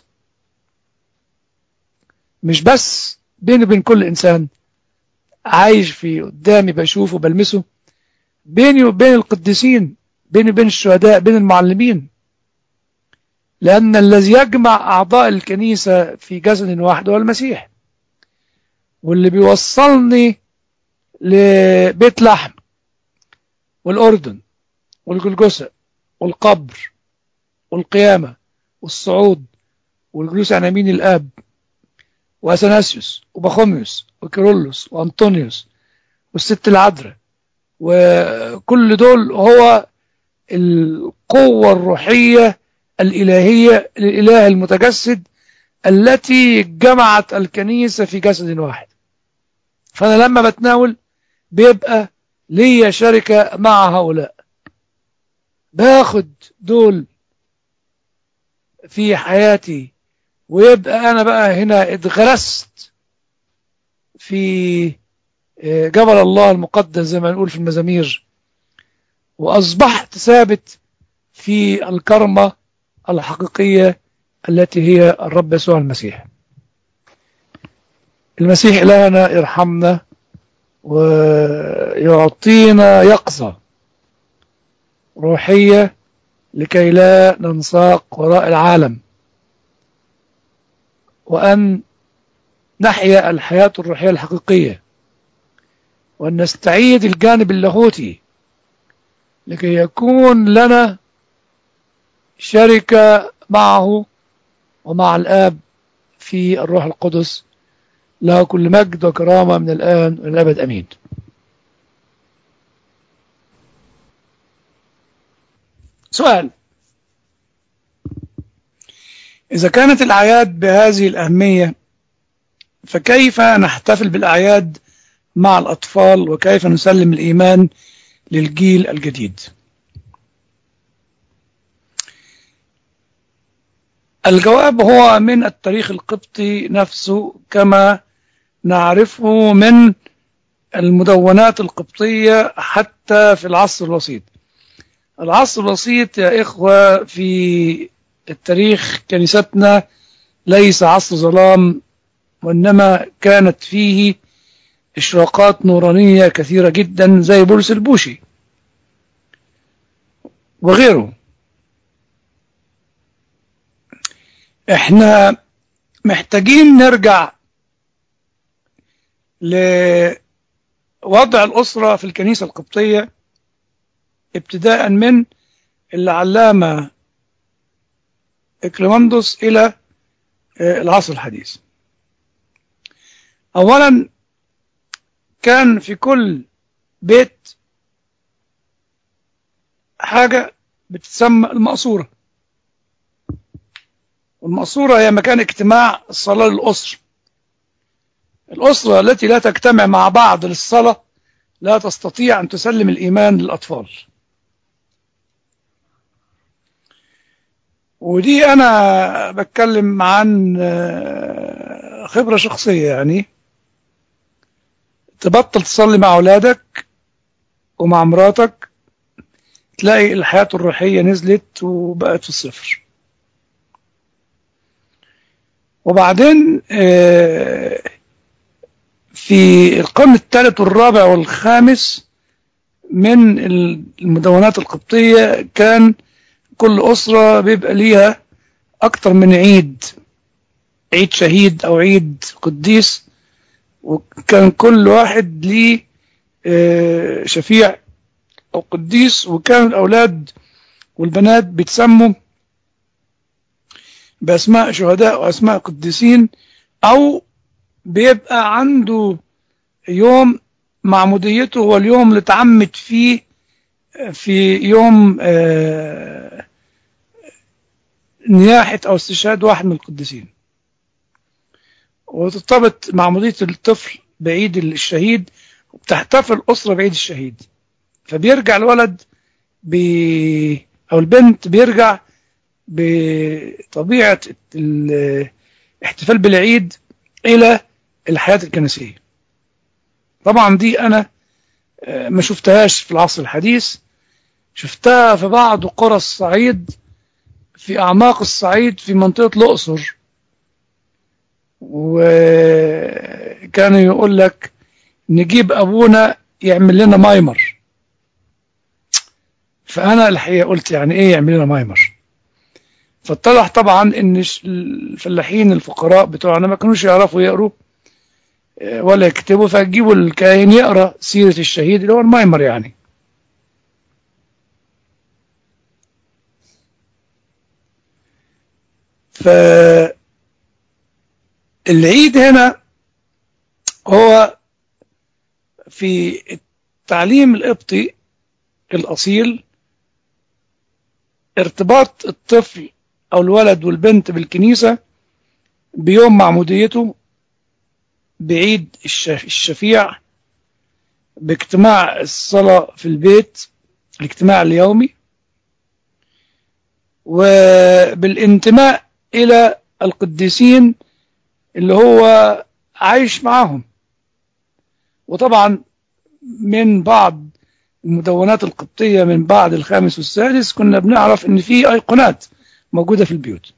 مش بس بيني وبين كل إنسان عايش في قدامي بشوفه بلمسه بيني وبين القديسين بيني وبين الشهداء بين المعلمين لأن الذي يجمع أعضاء الكنيسة في جسد واحد هو المسيح واللي بيوصلني لبيت لحم والأردن والجلجسة والقبر والقيامة والصعود والجلوس عن يمين الآب وأثناسيوس وبخوميوس وكيرلس وأنطونيوس والست العذراء وكل دول هو القوة الروحية الإلهية للإله المتجسد التي جمعت الكنيسة في جسد واحد فأنا لما بتناول بيبقى ليا شركة مع هؤلاء باخد دول في حياتي ويبقى أنا بقى هنا اتغرست في جبل الله المقدس زي ما نقول في المزامير وأصبحت ثابت في الكرمة الحقيقية التي هي الرب يسوع المسيح المسيح إلهنا يرحمنا ويعطينا يقظة روحية لكي لا ننساق وراء العالم وأن نحيا الحياة الروحية الحقيقية وأن نستعيد الجانب اللاهوتي لكي يكون لنا شركة معه ومع الآب في الروح القدس له كل مجد وكرامة من الآن والأبد أمين سؤال إذا كانت الأعياد بهذه الأهمية فكيف نحتفل بالأعياد مع الأطفال وكيف نسلم الإيمان للجيل الجديد الجواب هو من التاريخ القبطي نفسه كما نعرفه من المدونات القبطية حتى في العصر الوسيط العصر الوسيط يا إخوة في التاريخ كنيستنا ليس عصر ظلام وإنما كانت فيه إشراقات نورانية كثيرة جدا زي بولس البوشي وغيره احنا محتاجين نرجع لوضع الأسرة في الكنيسة القبطية ابتداء من العلامة إكليماندوس إلى العصر الحديث أولا كان في كل بيت حاجة بتسمى المقصورة والمقصورة هي مكان اجتماع الصلاة للأسر الأسرة التي لا تجتمع مع بعض للصلاة لا تستطيع أن تسلم الإيمان للأطفال ودي أنا بتكلم عن خبرة شخصية يعني تبطل تصلي مع أولادك ومع مراتك تلاقي الحياة الروحية نزلت وبقت في الصفر وبعدين في القرن الثالث والرابع والخامس من المدونات القبطية كان كل أسرة بيبقى ليها أكتر من عيد عيد شهيد أو عيد قديس وكان كل واحد ليه شفيع أو قديس وكان الأولاد والبنات بيتسموا بأسماء شهداء وأسماء قديسين أو بيبقى عنده يوم معموديته هو اليوم اللي اتعمد فيه في يوم آه، نياحة أو استشهاد واحد من القديسين وترتبط معمودية الطفل بعيد الشهيد وبتحتفل الأسرة بعيد الشهيد فبيرجع الولد ب... أو البنت بيرجع بطبيعة الاحتفال بالعيد إلى الحياة الكنسية طبعا دي أنا آه، ما شفتهاش في العصر الحديث شفتها في بعض قرى الصعيد في أعماق الصعيد في منطقة الأقصر وكانوا يقول لك نجيب أبونا يعمل لنا مايمر فأنا الحقيقة قلت يعني إيه يعمل لنا مايمر فاتضح طبعا ان ش- الفلاحين الفقراء بتوعنا ما كانوش يعرفوا يقروا آه، ولا يكتبوا فجيبوا الكاهن يقرا سيرة الشهيد اللي هو المايمر يعني فالعيد هنا هو في التعليم القبطي الأصيل ارتباط الطفل أو الولد والبنت بالكنيسة بيوم معموديته بعيد الش- الشفيع باجتماع الصلاة في البيت الاجتماع اليومي وبالانتماء إلى القديسين اللي هو عايش معاهم وطبعا من بعض المدونات القبطية من بعد الخامس والسادس كنا بنعرف ان في ايقونات موجودة في البيوت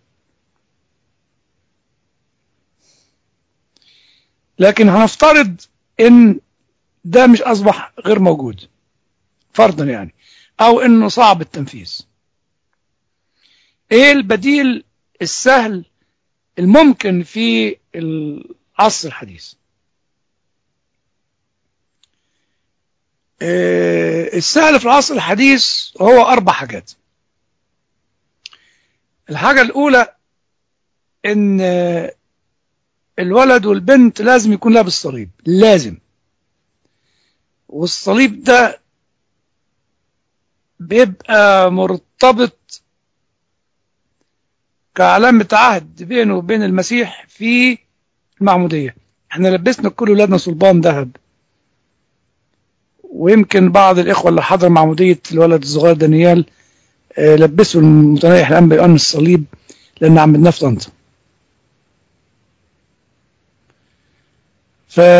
لكن هنفترض ان ده مش اصبح غير موجود فرضا يعني او انه صعب التنفيذ ايه البديل السهل الممكن في العصر الحديث آه، السهل في العصر الحديث هو أربع حاجات الحاجة الأولى إن آه، الولد والبنت لازم يكون لابس صليب لازم والصليب ده بيبقى مرتبط كعلامة عهد بينه وبين المسيح في المعمودية احنا لبسنا كل ولادنا صلبان ذهب ويمكن بعض الإخوة اللي حضر معمودية الولد الصغير دانيال آه، لبسوا المتنيح الآن بيقن الصليب لأن عمدناه في طنطا ف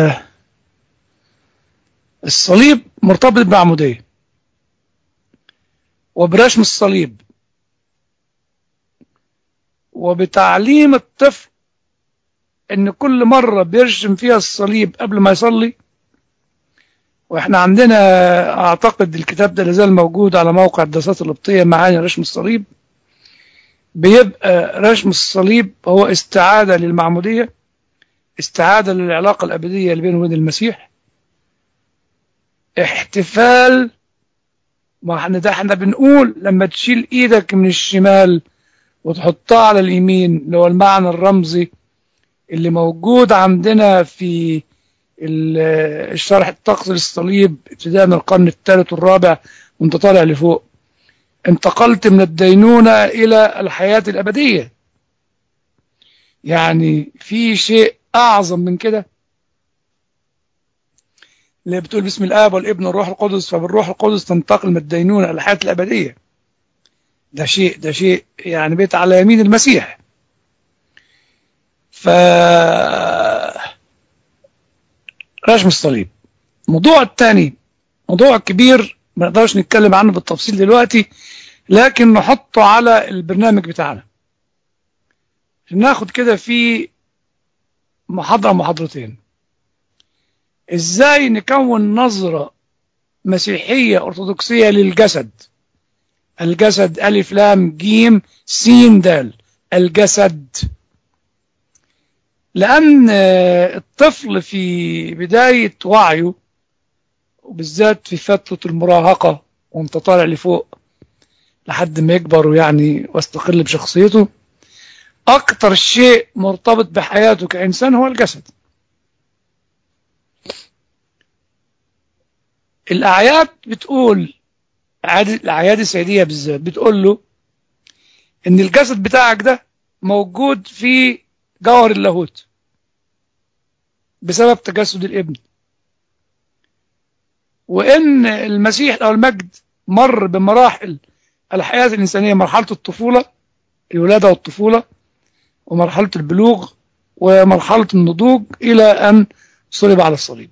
الصليب مرتبط بالمعمودية وبرسم الصليب وبتعليم الطفل ان كل مرة بيرسم فيها الصليب قبل ما يصلي واحنا عندنا اعتقد الكتاب ده لازال موجود على موقع الدراسات القبطية معاني رسم الصليب بيبقى رسم الصليب هو استعادة للمعمودية استعادة للعلاقة الأبدية اللي بينه وبين المسيح احتفال ما احنا ده احنا بنقول لما تشيل ايدك من الشمال وتحطها على اليمين اللي هو المعنى الرمزي اللي موجود عندنا في ال- الشرح الطقس للصليب ابتداء من القرن الثالث والرابع وانت طالع لفوق انتقلت من الدينونة إلى الحياة الأبدية يعني في شيء أعظم من كده اللي بتقول باسم الآب والابن والروح القدس فبالروح القدس تنتقل من الدينونة إلى الحياة الأبدية ده شيء ده شيء يعني بيت على يمين المسيح ف رسم الصليب الموضوع الثاني موضوع كبير ما نقدرش نتكلم عنه بالتفصيل دلوقتي لكن نحطه على البرنامج بتاعنا ناخد كده في محاضرة محاضرتين ازاي نكون نظرة مسيحية أرثوذكسية للجسد الجسد ألف لام جيم سين دال الجسد لأن آه، الطفل في بداية وعيه وبالذات في فترة المراهقة وانت طالع لفوق لحد ما يكبر يعني واستقل بشخصيته أكتر شيء مرتبط بحياته كإنسان هو الجسد الأعياد بتقول الأعياد السعيدية بالذات بتقول له إن الجسد بتاعك ده موجود في جوهر اللاهوت بسبب تجسد الابن وإن المسيح أو المجد مر بمراحل الحياة الإنسانية مرحلة الطفولة الولادة والطفولة ومرحلة البلوغ ومرحلة النضوج إلى أن صلب على الصليب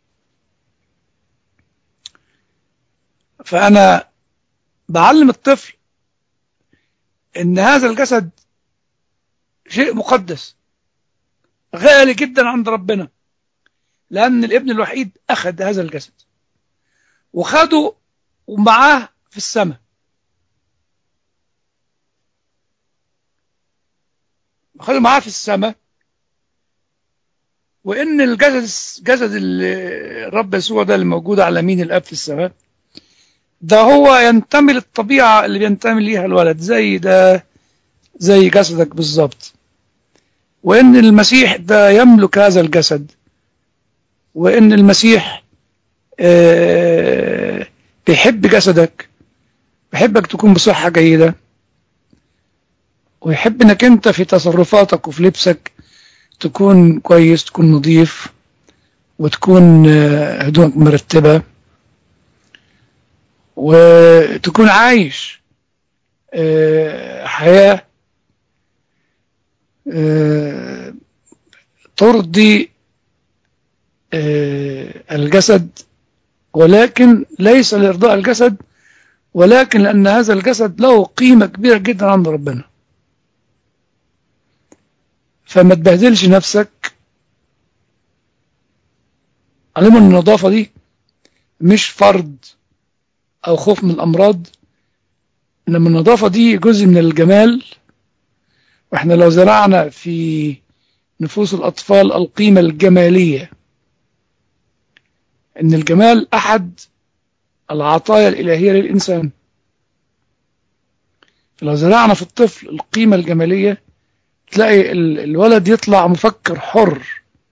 فأنا بعلم الطفل إن هذا الجسد شيء مقدس غالي جدا عند ربنا لأن الابن الوحيد أخذ هذا الجسد وخده ومعاه في السماء خده معاه في السماء وإن الجسد جسد الرب يسوع ده اللي موجود على يمين الأب في السماء ده هو ينتمي للطبيعة اللي بينتمي ليها الولد زي ده زي جسدك بالظبط وإن المسيح ده يملك هذا الجسد وإن المسيح آه بيحب جسدك بيحبك تكون بصحة جيدة ويحب انك انت في تصرفاتك وفي لبسك تكون كويس تكون نظيف وتكون آه هدومك مرتبة وتكون عايش آه حياة آه ترضي الجسد ولكن ليس لإرضاء الجسد ولكن لأن هذا الجسد له قيمة كبيرة جدا عند ربنا فما تبهدلش نفسك علم النظافة دي مش فرض أو خوف من الأمراض إنما النظافة دي جزء من الجمال وإحنا لو زرعنا في نفوس الأطفال القيمة الجمالية ان الجمال احد العطايا الالهيه للانسان لو زرعنا في الطفل القيمه الجماليه تلاقي الولد يطلع مفكر حر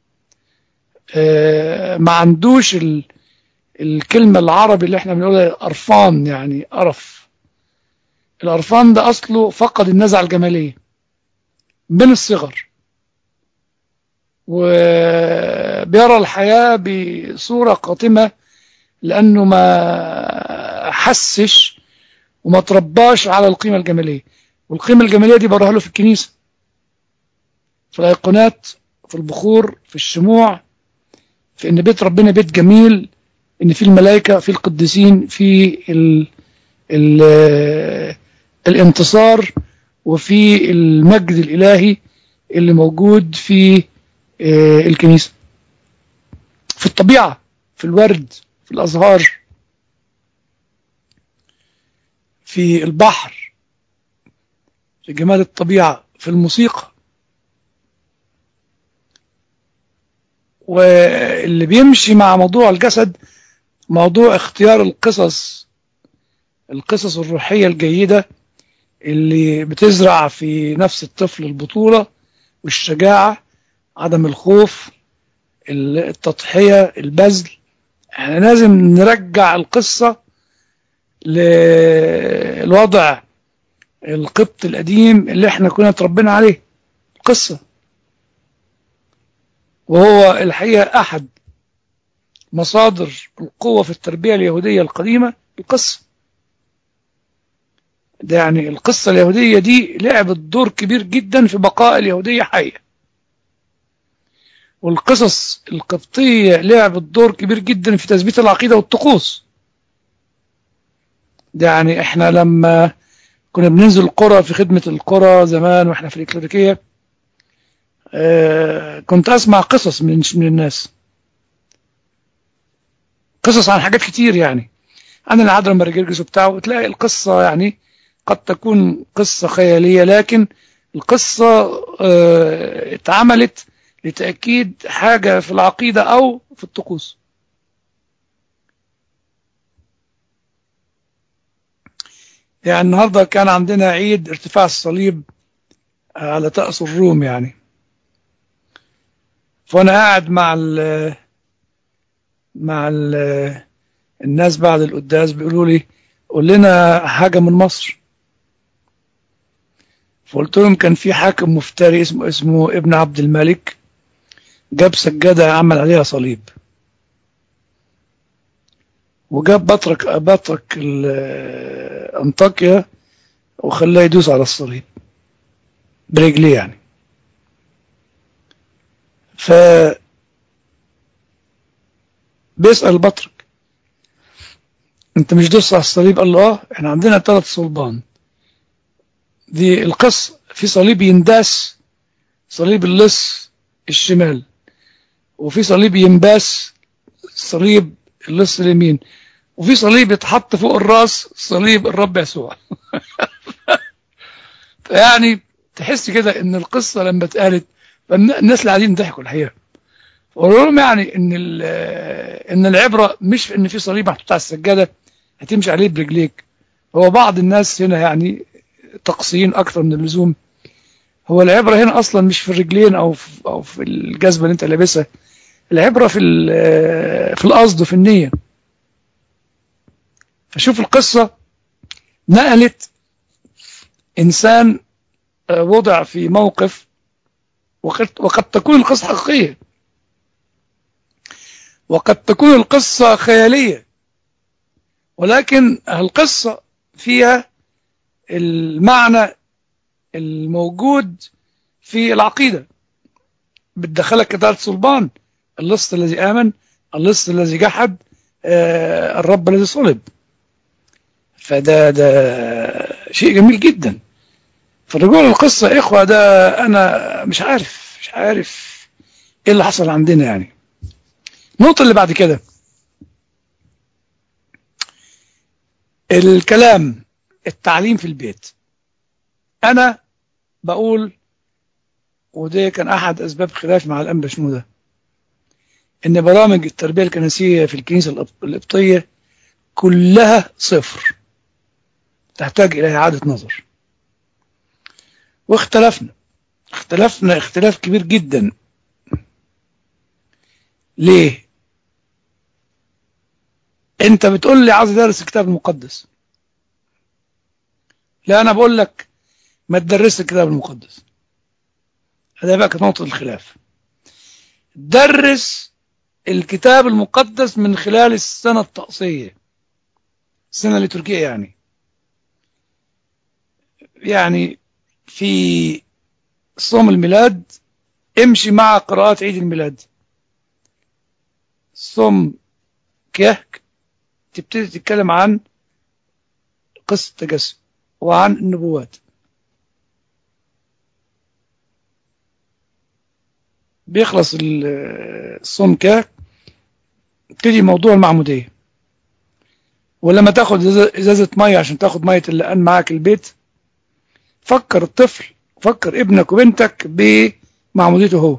ما عندوش الكلمه العربي اللي احنا بنقولها قرفان يعني قرف القرفان ده اصله فقد النزعه الجماليه من الصغر وبيرى الحياة بصورة قاتمة لأنه ما حسش وما ترباش على القيمة الجمالية والقيمة الجمالية دي براها له في الكنيسة في الأيقونات في البخور في الشموع في إن بيت ربنا بيت جميل إن في الملائكة في القديسين في ال ال الانتصار وفي المجد الإلهي اللي موجود في الكنيسة في الطبيعة في الورد في الأزهار في البحر في جمال الطبيعة في الموسيقى واللي بيمشي مع موضوع الجسد موضوع اختيار القصص القصص الروحية الجيدة اللي بتزرع في نفس الطفل البطولة والشجاعة عدم الخوف التضحية البذل احنا لازم نرجع القصة للوضع القبط القديم اللي احنا كنا تربينا عليه قصة وهو الحقيقة أحد مصادر القوة في التربية اليهودية القديمة القصة ده يعني القصة اليهودية دي لعبت دور كبير جدا في بقاء اليهودية حية والقصص القبطية لعبت دور كبير جدا في تثبيت العقيدة والطقوس ده يعني احنا لما كنا بننزل القرى في خدمة القرى زمان واحنا في الإكليريكية اه كنت أسمع قصص من, من الناس قصص عن حاجات كتير يعني عن العذراء مرجرجس وبتاع وتلاقي القصة يعني قد تكون قصة خيالية لكن القصة اه اتعملت لتأكيد حاجة في العقيدة أو في الطقوس يعني النهاردة كان عندنا عيد ارتفاع الصليب على تأس الروم يعني فأنا قاعد مع ال مع ال الناس بعد القداس بيقولوا لي قول لنا حاجة من مصر فقلت لهم كان في حاكم مفتري اسمه اسمه ابن عبد الملك جاب سجادة عمل عليها صليب وجاب بطرك بطرك انطاكيا وخلاه يدوس على الصليب برجليه يعني ف بيسأل البطرك انت مش دوس على الصليب قال له اه احنا عندنا ثلاث صلبان دي القصة في صليب ينداس صليب اللص الشمال وفي صليب ينباس صليب اللص اليمين وفي صليب يتحط فوق الراس صليب الرب يسوع يعني تحس كده ان القصة لما اتقالت الناس اللي قاعدين ضحكوا الحقيقة وقالوا لهم يعني ان ان العبرة مش في ان في صليب محطوط على السجادة هتمشي عليه برجليك هو بعض الناس هنا يعني تقصيين اكتر من اللزوم هو العبرة هنا اصلا مش في الرجلين او في او في الجزمة اللي انت لابسها العبرة في في القصد وفي النية فشوف القصة نقلت إنسان وضع في موقف وقد, وقد تكون القصة حقيقية وقد تكون القصة خيالية ولكن القصة فيها المعنى الموجود في العقيدة بتدخلك كتالة صلبان اللص الذي آمن اللص الذي جحد آه الرب الذي صلب فده ده شيء جميل جدا فرجوع القصة يا إخوة ده أنا مش عارف مش عارف إيه اللي حصل عندنا يعني النقطة اللي بعد كده الكلام التعليم في البيت أنا بقول وده كان أحد أسباب خلاف مع الأنبا شنودة إن برامج التربية الكنسية في الكنيسة القبطية كلها صفر تحتاج إلى إعادة نظر واختلفنا اختلفنا اختلاف كبير جدا ليه انت بتقول لي عايز ادرس الكتاب المقدس لا انا بقول لك ما تدرس الكتاب المقدس هذا بقى نقطة الخلاف درس الكتاب المقدس من خلال السنة الطقسية السنة الليتورجية يعني يعني في صوم الميلاد امشي مع قراءات عيد الميلاد صوم كهك تبتدي تتكلم عن قصة التجسد وعن النبوات بيخلص الصوم كهك تبتدي موضوع المعمودية ولما تاخد ازازة مية عشان تاخد مية اللقان معاك البيت فكر الطفل فكر ابنك وبنتك بمعموديته هو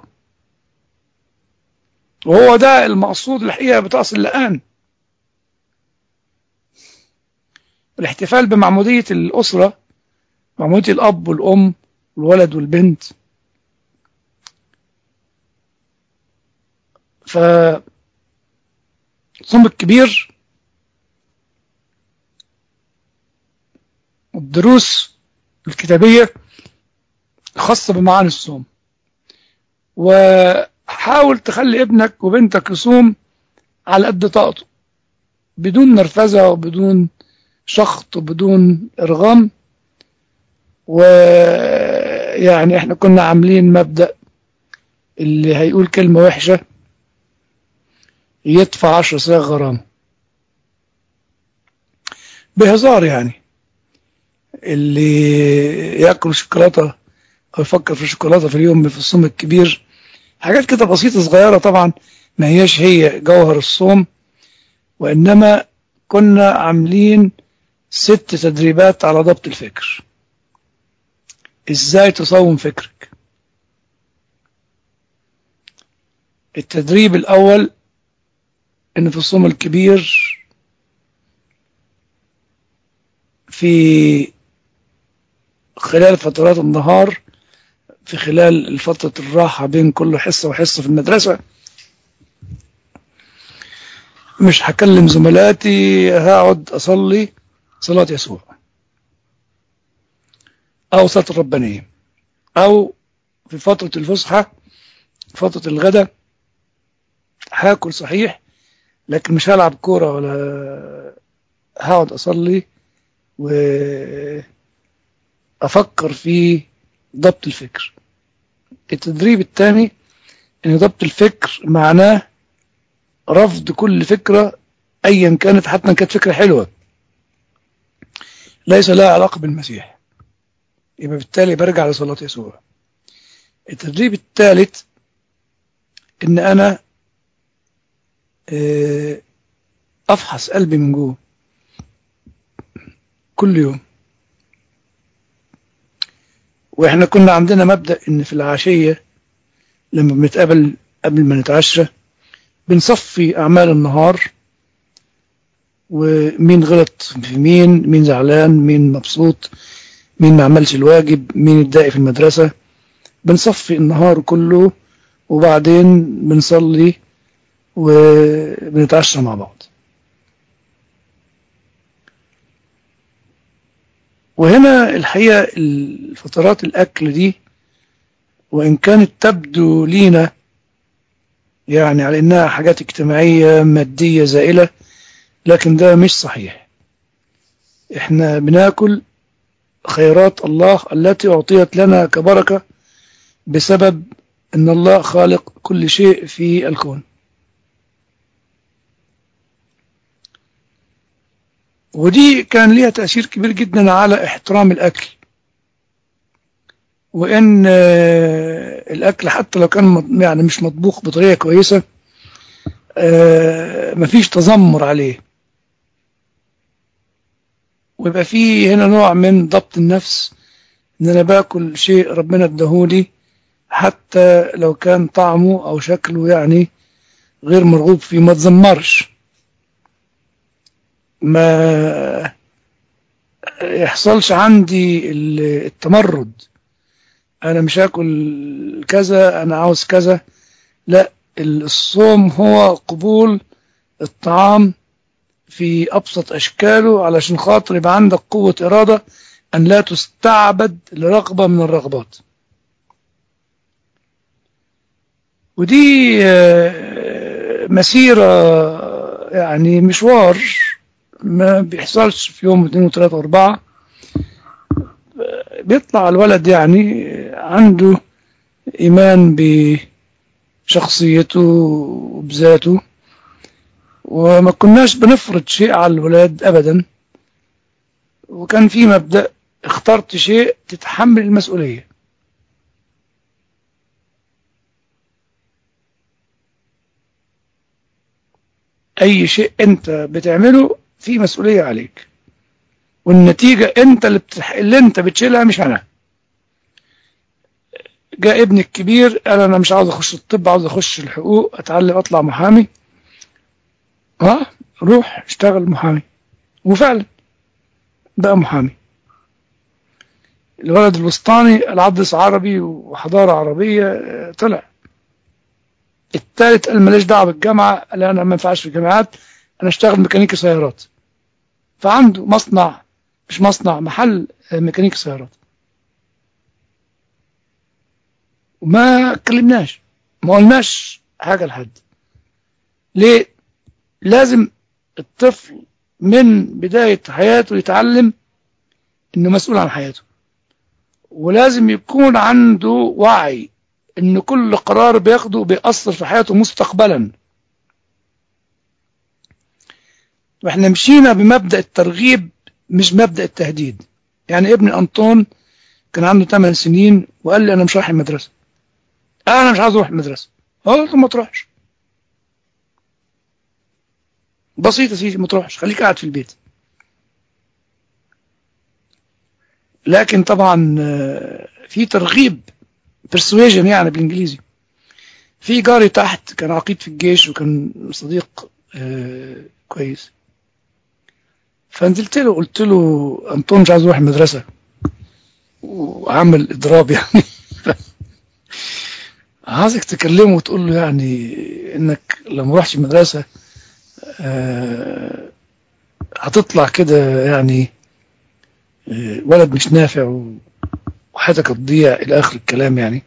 وهو ده المقصود الحقيقة بطقس اللقان الاحتفال بمعمودية الأسرة معمودية الأب والأم والولد والبنت ف الصوم الكبير الدروس الكتابية خاصة بمعاني الصوم وحاول تخلي ابنك وبنتك يصوم على قد طاقته بدون نرفزة وبدون شخط وبدون إرغام ويعني احنا كنا عاملين مبدأ اللي هيقول كلمة وحشة يدفع عشر صاغ غرامة بهزار يعني اللي ياكل شوكولاته او يفكر في الشوكولاته في اليوم في الصوم الكبير حاجات كده بسيطه صغيره طبعا ما هياش هي جوهر الصوم وانما كنا عاملين ست تدريبات على ضبط الفكر ازاي تصوم فكرك التدريب الاول ان في الصوم الكبير في خلال فترات النهار في خلال فترة الراحة بين كل حصة وحصة في المدرسة مش هكلم زملاتي هقعد أصلي صلاة يسوع أو صلاة الربانية أو في فترة الفسحة فترة الغداء هاكل صحيح لكن مش هلعب كورة ولا هقعد أصلي وأفكر في ضبط الفكر التدريب الثاني ان ضبط الفكر معناه رفض كل فكرة ايا كانت حتى ان كانت فكرة حلوة ليس لها علاقة بالمسيح يبقى بالتالي برجع لصلاة يسوع التدريب الثالث ان انا افحص قلبي من جوه كل يوم واحنا كنا عندنا مبدأ ان في العشية لما بنتقابل قبل ما نتعشى بنصفي اعمال النهار ومين غلط في مين مين زعلان مين مبسوط مين ما عملش الواجب مين اتضايق في المدرسة بنصفي النهار كله وبعدين بنصلي وبنتعشى مع بعض وهنا الحقيقة الفترات الأكل دي وإن كانت تبدو لينا يعني على إنها حاجات اجتماعية مادية زائلة لكن ده مش صحيح إحنا بناكل خيرات الله التي أعطيت لنا كبركة بسبب أن الله خالق كل شيء في الكون ودي كان ليها تأثير كبير جدا على احترام الأكل وإن الأكل حتى لو كان يعني مش مطبوخ بطريقة كويسة مفيش تذمر عليه ويبقى فيه هنا نوع من ضبط النفس إن أنا باكل شيء ربنا اداهولي حتى لو كان طعمه أو شكله يعني غير مرغوب فيه ما تذمرش ما يحصلش عندي التمرد انا مش هاكل كذا انا عاوز كذا لا الصوم هو قبول الطعام في ابسط اشكاله علشان خاطر يبقى عندك قوة ارادة ان لا تستعبد لرغبة من الرغبات ودي مسيرة يعني مشوار ما بيحصلش في يوم اثنين وثلاثة واربعة بيطلع الولد يعني عنده ايمان بشخصيته وبذاته وما كناش بنفرض شيء على الولاد ابدا وكان في مبدأ اخترت شيء تتحمل المسؤولية اي شيء انت بتعمله في مسؤولية عليك والنتيجة انت اللي, بتح... اللي انت بتشيلها مش انا جاء ابني الكبير قال انا مش عاوز اخش الطب عاوز اخش الحقوق اتعلم اطلع محامي اه روح اشتغل محامي وفعلا بقى محامي الولد الوسطاني العدس عربي وحضارة عربية طلع الثالث قال ماليش دعوه بالجامعه قال انا ما ينفعش في الجامعات انا اشتغل ميكانيكي سيارات فعنده مصنع مش مصنع محل ميكانيكي سيارات وما اتكلمناش ما قلناش حاجه لحد ليه لازم الطفل من بدايه حياته يتعلم انه مسؤول عن حياته ولازم يكون عنده وعي ان كل قرار بياخده بيأثر في حياته مستقبلا واحنا مشينا بمبدأ الترغيب مش مبدأ التهديد يعني ابن أنطون كان عنده 8 سنين وقال لي أنا مش رايح المدرسة أنا مش عايز أروح المدرسة قلت ما تروحش بسيطة يا سيدي ما تروحش خليك قاعد في البيت لكن طبعا في ترغيب persuasion يعني بالانجليزي في جاري تحت كان عقيد في الجيش وكان صديق آه كويس فنزلت له قلت له انطون مش عايز اروح المدرسه وعمل اضراب يعني عايزك تكلمه وتقول له يعني انك لو ما رحتش المدرسه آه، هتطلع كده يعني آه، ولد مش نافع و- وحياتك هتضيع الى اخر الكلام يعني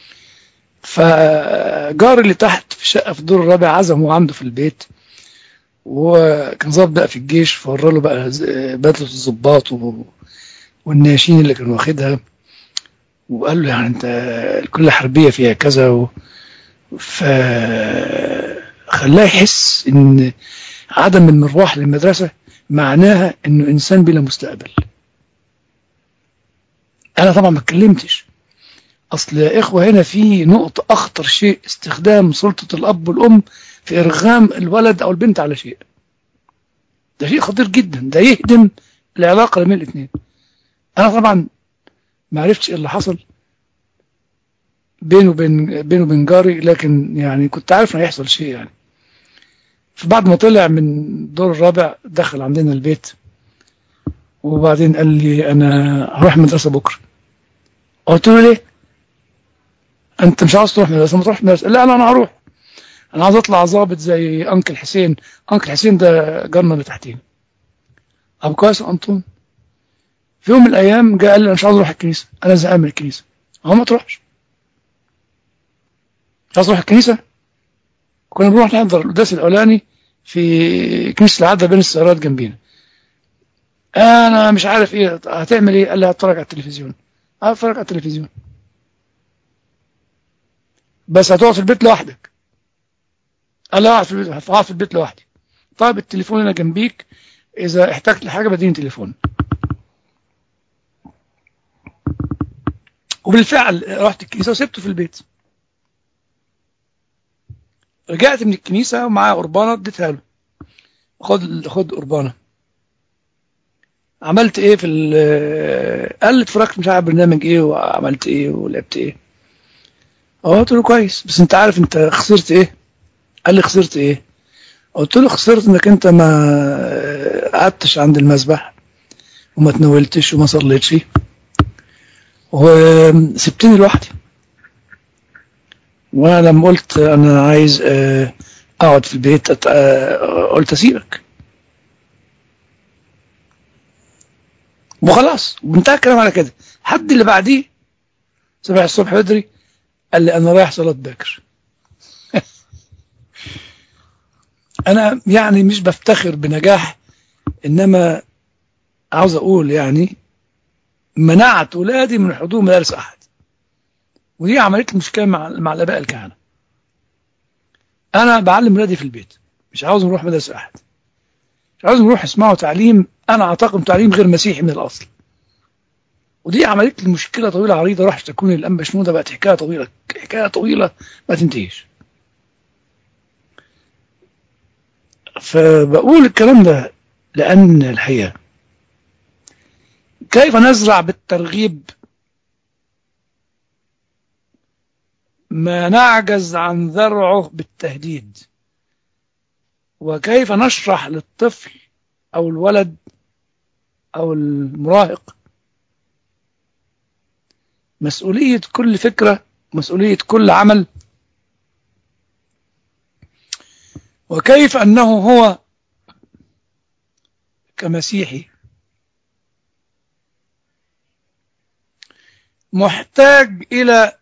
فجار اللي تحت في الشقه في الدور الرابع عزمه عنده في البيت وكان ظابط بقى في الجيش فورى له بقى ز- بدله الضباط و- والناشين اللي كان واخدها وقال له يعني انت الكليه حربيه فيها كذا و... فخلاه يحس ان عدم المروح للمدرسه معناها انه انسان بلا مستقبل انا طبعا ما اتكلمتش اصل يا اخوه هنا في نقطه اخطر شيء استخدام سلطه الاب والام في ارغام الولد او البنت على شيء ده شيء خطير جدا ده يهدم العلاقه بين الاثنين انا طبعا ما عرفتش ايه اللي حصل بينه وبين بينه وبين جاري لكن يعني كنت عارف انه هيحصل شيء يعني فبعد ما طلع من الدور الرابع دخل عندنا البيت وبعدين قال لي انا هروح المدرسه بكره قلت له ليه انت مش عاوز تروح مدرسه ما تروح مدرسه لا لا انا هروح انا عاوز اطلع ظابط زي انكل حسين انكل حسين ده جارنا اللي تحتينا ابو كويس يا انطون في يوم من الايام جه قال لي انا مش عاوز اروح الكنيسه انا زهقان من الكنيسه هو ما تروحش مش عاوز تروح الكنيسه كنا بنروح نحضر القداس الاولاني في كنيسه العدل بين السيارات جنبينا انا مش عارف ايه هتعمل ايه قال لي هتفرج على التلفزيون هتفرج على التلفزيون بس هتقعد في البيت لوحدك قال لي هقعد في البيت هقعد في البيت لوحدي طيب التليفون هنا جنبيك اذا احتجت لحاجه بديني تليفون وبالفعل رحت الكنيسه وسبته في البيت رجعت من الكنيسه ومعايا قربانه اديتها له خد خد قربانه عملت ايه في ال قال لي اتفرجت مش عارف برنامج ايه وعملت ايه ولعبت ايه اه قلت له كويس بس انت عارف انت خسرت ايه قال لي خسرت ايه قلت له خسرت انك انت ما قعدتش عند المسبح وما تناولتش وما صليتش وسبتني لوحدي وانا لما قلت انا عايز آه، اقعد في البيت أت- آه، قلت اسيبك وخلاص وانتهى الكلام على كده حد اللي بعديه صبح الصبح بدري قال لي انا رايح صلاه باكر انا يعني مش بفتخر بنجاح انما عاوز اقول يعني منعت ولادي من حضور مدارس احد ودي عملت لي مشكله مع مع الاباء الكهنه انا بعلم ولادي في البيت مش عاوز نروح مدرسه احد مش عاوز نروح يسمعوا تعليم انا اعتقد تعليم غير مسيحي من الاصل ودي عملت لي مشكله طويله عريضه راح تكون الانبا شنوده بقت حكايه طويله حكايه طويله ما تنتهيش فبقول الكلام ده لان الحقيقه كيف نزرع بالترغيب ما نعجز عن زرعه بالتهديد وكيف نشرح للطفل او الولد او المراهق مسؤولية كل فكرة مسؤولية كل عمل وكيف أنه هو كمسيحي محتاج إلى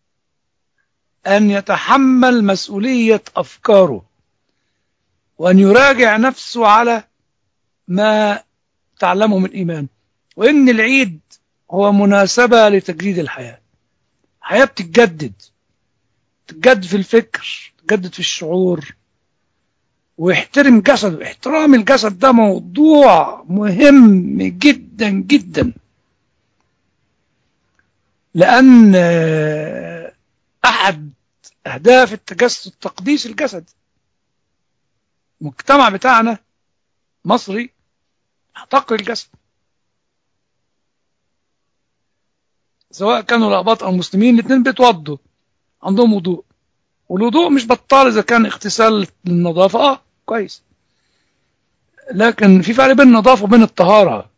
أن يتحمل مسؤولية أفكاره وأن يراجع نفسه على ما تعلمه من إيمان وإن العيد هو مناسبة لتجديد الحياة الحياة بتتجدد تتجدد في الفكر تتجدد في الشعور ويحترم جسده احترام الجسد ده موضوع مهم جدا جدا لأن أحد أهداف التجسد تقديس الجسد المجتمع بتاعنا مصري احتقر الجسد سواء كانوا الأقباط أو المسلمين الاثنين بيتوضوا عندهم وضوء والوضوء مش بطال إذا كان اغتسال للنظافة اه كويس لكن في فرق بين النظافة وبين الطهارة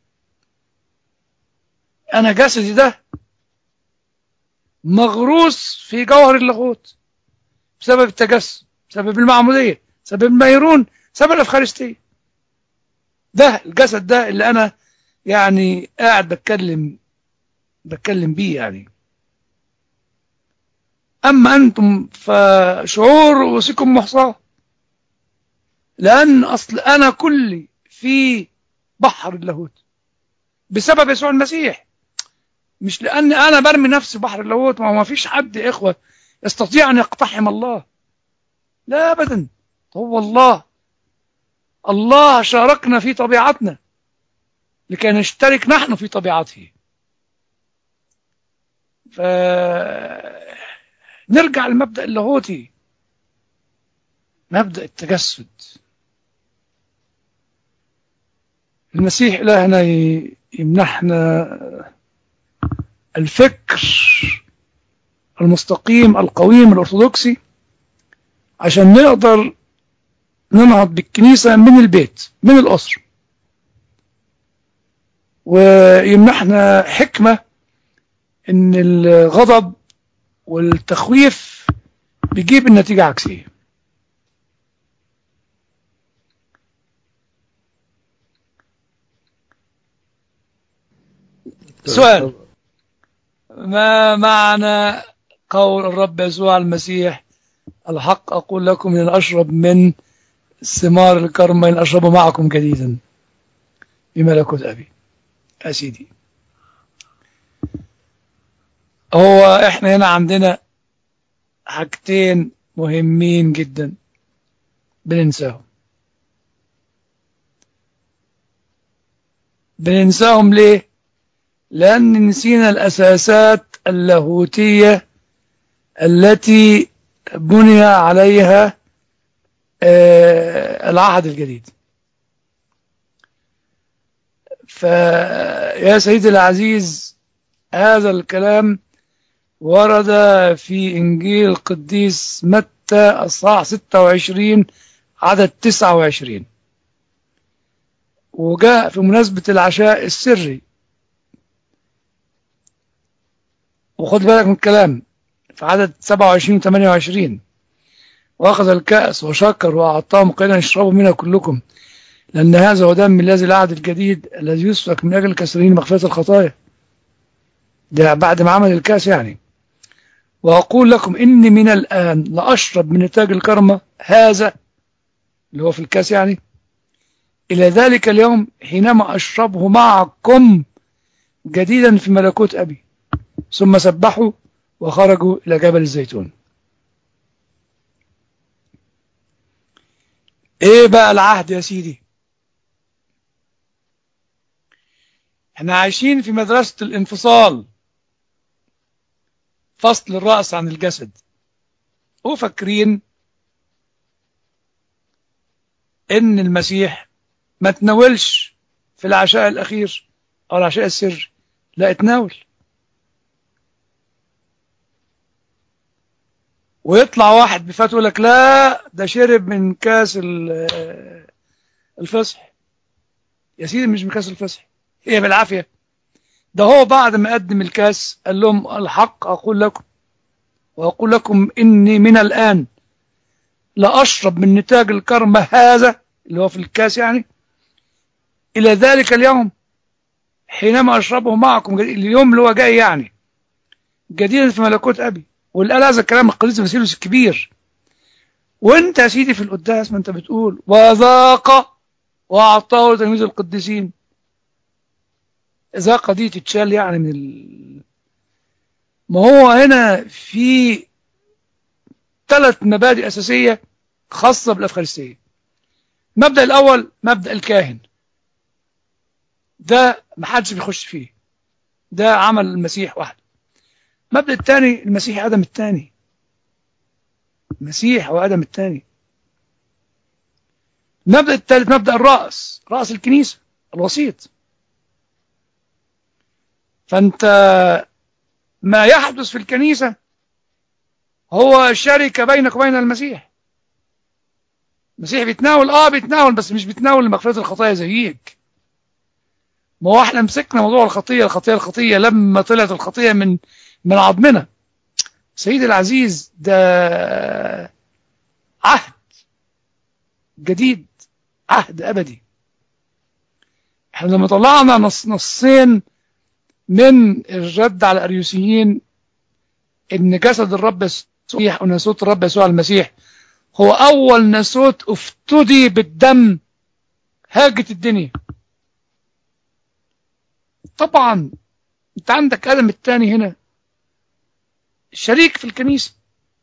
أنا جسدي ده مغروس في جوهر اللاهوت بسبب التجسد بسبب المعمودية بسبب الميرون بسبب الأفخارستية ده الجسد ده اللي أنا يعني قاعد بتكلم بتكلم بيه يعني أما أنتم فشعور رؤوسكم محصاة لأن أصل أنا كلي في بحر اللاهوت بسبب يسوع المسيح مش لأن أنا برمي نفسي بحر اللاهوت ما ما فيش حد يا إخوة يستطيع أن يقتحم الله لا أبدا هو الله الله شاركنا في طبيعتنا لكي نشترك نحن في طبيعته فنرجع لمبدأ اللاهوتي مبدأ التجسد المسيح إلهنا يمنحنا الفكر المستقيم القويم الأرثوذكسي عشان نقدر ننهض بالكنيسة من البيت من الأسر ويمنحنا حكمة ان الغضب والتخويف بيجيب النتيجة عكسية سؤال ما معنى قول الرب يسوع المسيح الحق أقول لكم إن أشرب من ثمار الكرم إن أشرب معكم جديدا بملكوت أبي يا سيدي هو احنا هنا عندنا حاجتين مهمين جدا بننساهم بننساهم ليه لأن نسينا الأساسات اللاهوتية التي بني عليها آه العهد الجديد فيا سيدي العزيز هذا الكلام ورد في إنجيل القديس متى أصحاح 26 عدد 29 وجاء في مناسبة العشاء السري وخد بالك من الكلام في عدد 27 و 28 وأخذ الكأس وشكر وأعطاهم قيلا اشربوا منها كلكم لأن هذا هو دم الذي العهد الجديد الذي يسفك من أجل الكسرين مغفرة الخطايا ده بعد ما عمل الكأس يعني وأقول لكم إني من الآن لأشرب من نتاج الكرمة هذا اللي هو في الكاس يعني إلى ذلك اليوم حينما أشربه معكم جديدا في ملكوت أبي ثم سبحوا وخرجوا إلى جبل الزيتون إيه بقى العهد يا سيدي احنا عايشين في مدرسة الانفصال فصل الرأس عن الجسد وفاكرين ان المسيح ما تناولش في العشاء الاخير او العشاء السري لا اتناول ويطلع واحد بفتوى يقول لك لا ده شرب من كاس الفصح يا سيدي مش من كاس الفصح هي بالعافيه ده هو بعد ما قدم الكاس قال لهم الحق أقول لكم وأقول لكم إني من الآن لأشرب من نتاج الكرمة هذا اللي هو في الكاس يعني إلى ذلك اليوم حينما أشربه معكم اليوم اللي هو جاي يعني جديدا في ملكوت أبي واللي قال هذا الكلام القديس باسيلوس الكبير وانت يا سيدي في القداس ما انت بتقول وذاق وأعطاه تلميذ القديسين ذاقة دي تتشال يعني من ال... ما هو هنا في ثلاث مبادئ أساسية خاصة بالأفخارستية المبدأ الأول مبدأ الكاهن ده محدش بيخش فيه ده عمل المسيح وحده المبدأ الثاني المسيح آدم الثاني المسيح وآدم الثاني المبدأ الثالث مبدأ الرأس رأس الكنيسة الوسيط فأنت ما يحدث في الكنيسة هو شركة بينك وبين المسيح المسيح بيتناول اه بيتناول بس مش بيتناول لمغفرة الخطايا زيك ما هو احنا مسكنا موضوع الخطية الخطية الخطية لما طلعت الخطية من من عظمنا سيدي العزيز ده عهد جديد عهد أبدي احنا لما طلعنا نص نصين من الرد على الأريوسيين إن جسد الرب يسوع وناسوت الرب يسوع المسيح هو أول ناسوت افتدي بالدم هاجت الدنيا طبعا انت عندك آدم الثاني هنا شريك في الكنيسة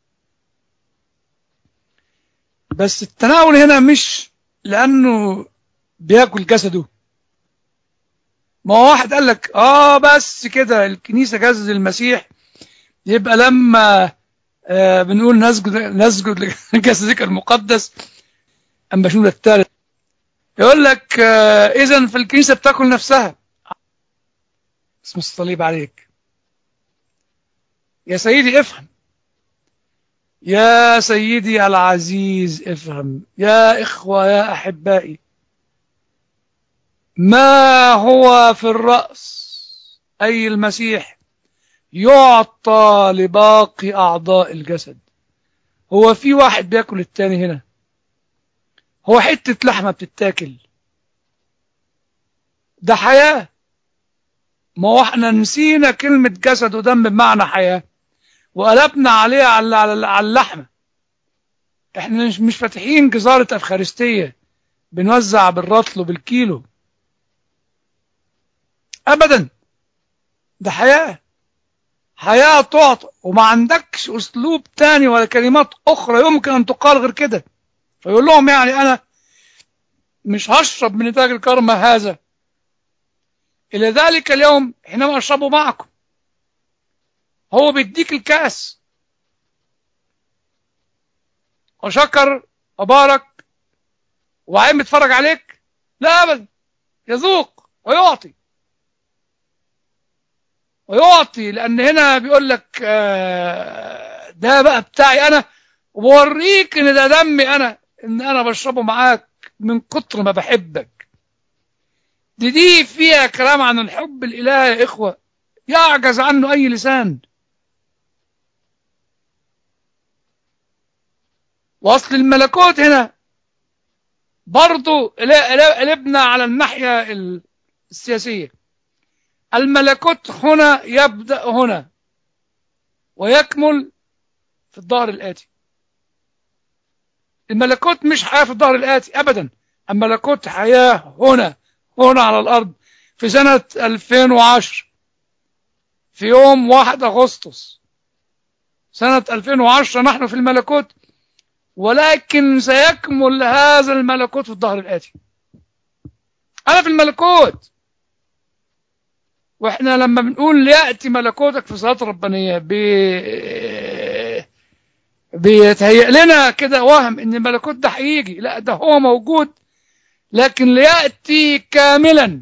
بس التناول هنا مش لأنه بياكل جسده ما هو واحد قال لك اه بس كده الكنيسة جسد المسيح يبقى لما آه بنقول نسجد نسجد لجسدك المقدس اما شنو الثالث يقول لك آه اذا في الكنيسة بتاكل نفسها اسم الصليب عليك يا سيدي افهم يا سيدي العزيز افهم يا إخوة يا أحبائي ما هو في الرأس أي المسيح يعطى لباقي أعضاء الجسد هو في واحد بياكل التاني هنا هو حتة لحمة بتتاكل ده حياة ما هو احنا نسينا كلمة جسد ودم بمعنى حياة وقلبنا عليها على على اللحمة احنا مش مش فاتحين جزارة افخارستية بنوزع بالرطل وبالكيلو ابدا ده حياة حياة تعطى وما عندكش اسلوب تاني ولا كلمات اخرى يمكن ان تقال غير كده فيقول لهم يعني انا مش هشرب من نتاج الكرمة هذا الى ذلك اليوم حينما اشربه معكم هو بيديك الكاس وشكر وبارك وعين بيتفرج عليك لا ابدا يذوق ويعطي ويعطي لان هنا بيقول لك ده بقى بتاعي انا وبوريك ان ده دمي انا ان انا بشربه معاك من كتر ما بحبك دي دي فيها كلام عن الحب الالهي يا اخوه يعجز عنه اي لسان واصل الملكوت هنا برضو قلبنا على الناحية السياسية الملكوت هنا يبدأ هنا ويكمل في الظهر الآتي الملكوت مش حياة في الظهر الآتي أبدا الملكوت حياة هنا هنا على الأرض في سنة 2010 في يوم 1 أغسطس سنة 2010 نحن في الملكوت ولكن سيكمل هذا الملكوت في الظهر الآتي أنا في الملكوت وإحنا لما بنقول ليأتي ملكوتك في صلاة ربانية بي... بيتهيأ لنا كده وهم إن الملكوت ده هيجي لا ده هو موجود لكن ليأتي كاملا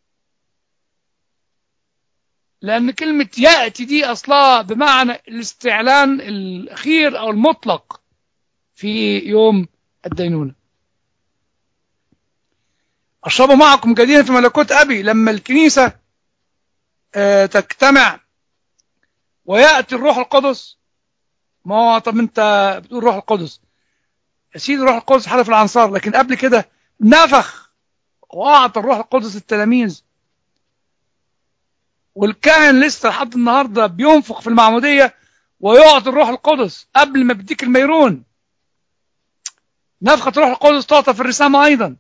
لأن كلمة يأتي دي أصلها بمعنى الاستعلان الأخير أو المطلق في يوم الدينونة أشربوا معكم جديدا في ملكوت أبي لما الكنيسة آه تجتمع ويأتي الروح القدس ما هو طب أنت بتقول روح القدس يا سيدي الروح القدس حلف الأنصار لكن قبل كده نفخ وأعطى الروح القدس التلاميذ والكاهن لسه لحد النهارده بينفخ في المعمودية ويعطي الروح القدس قبل ما بيديك الميرون نفخة روح القدس تعطى في الرسامة أيضا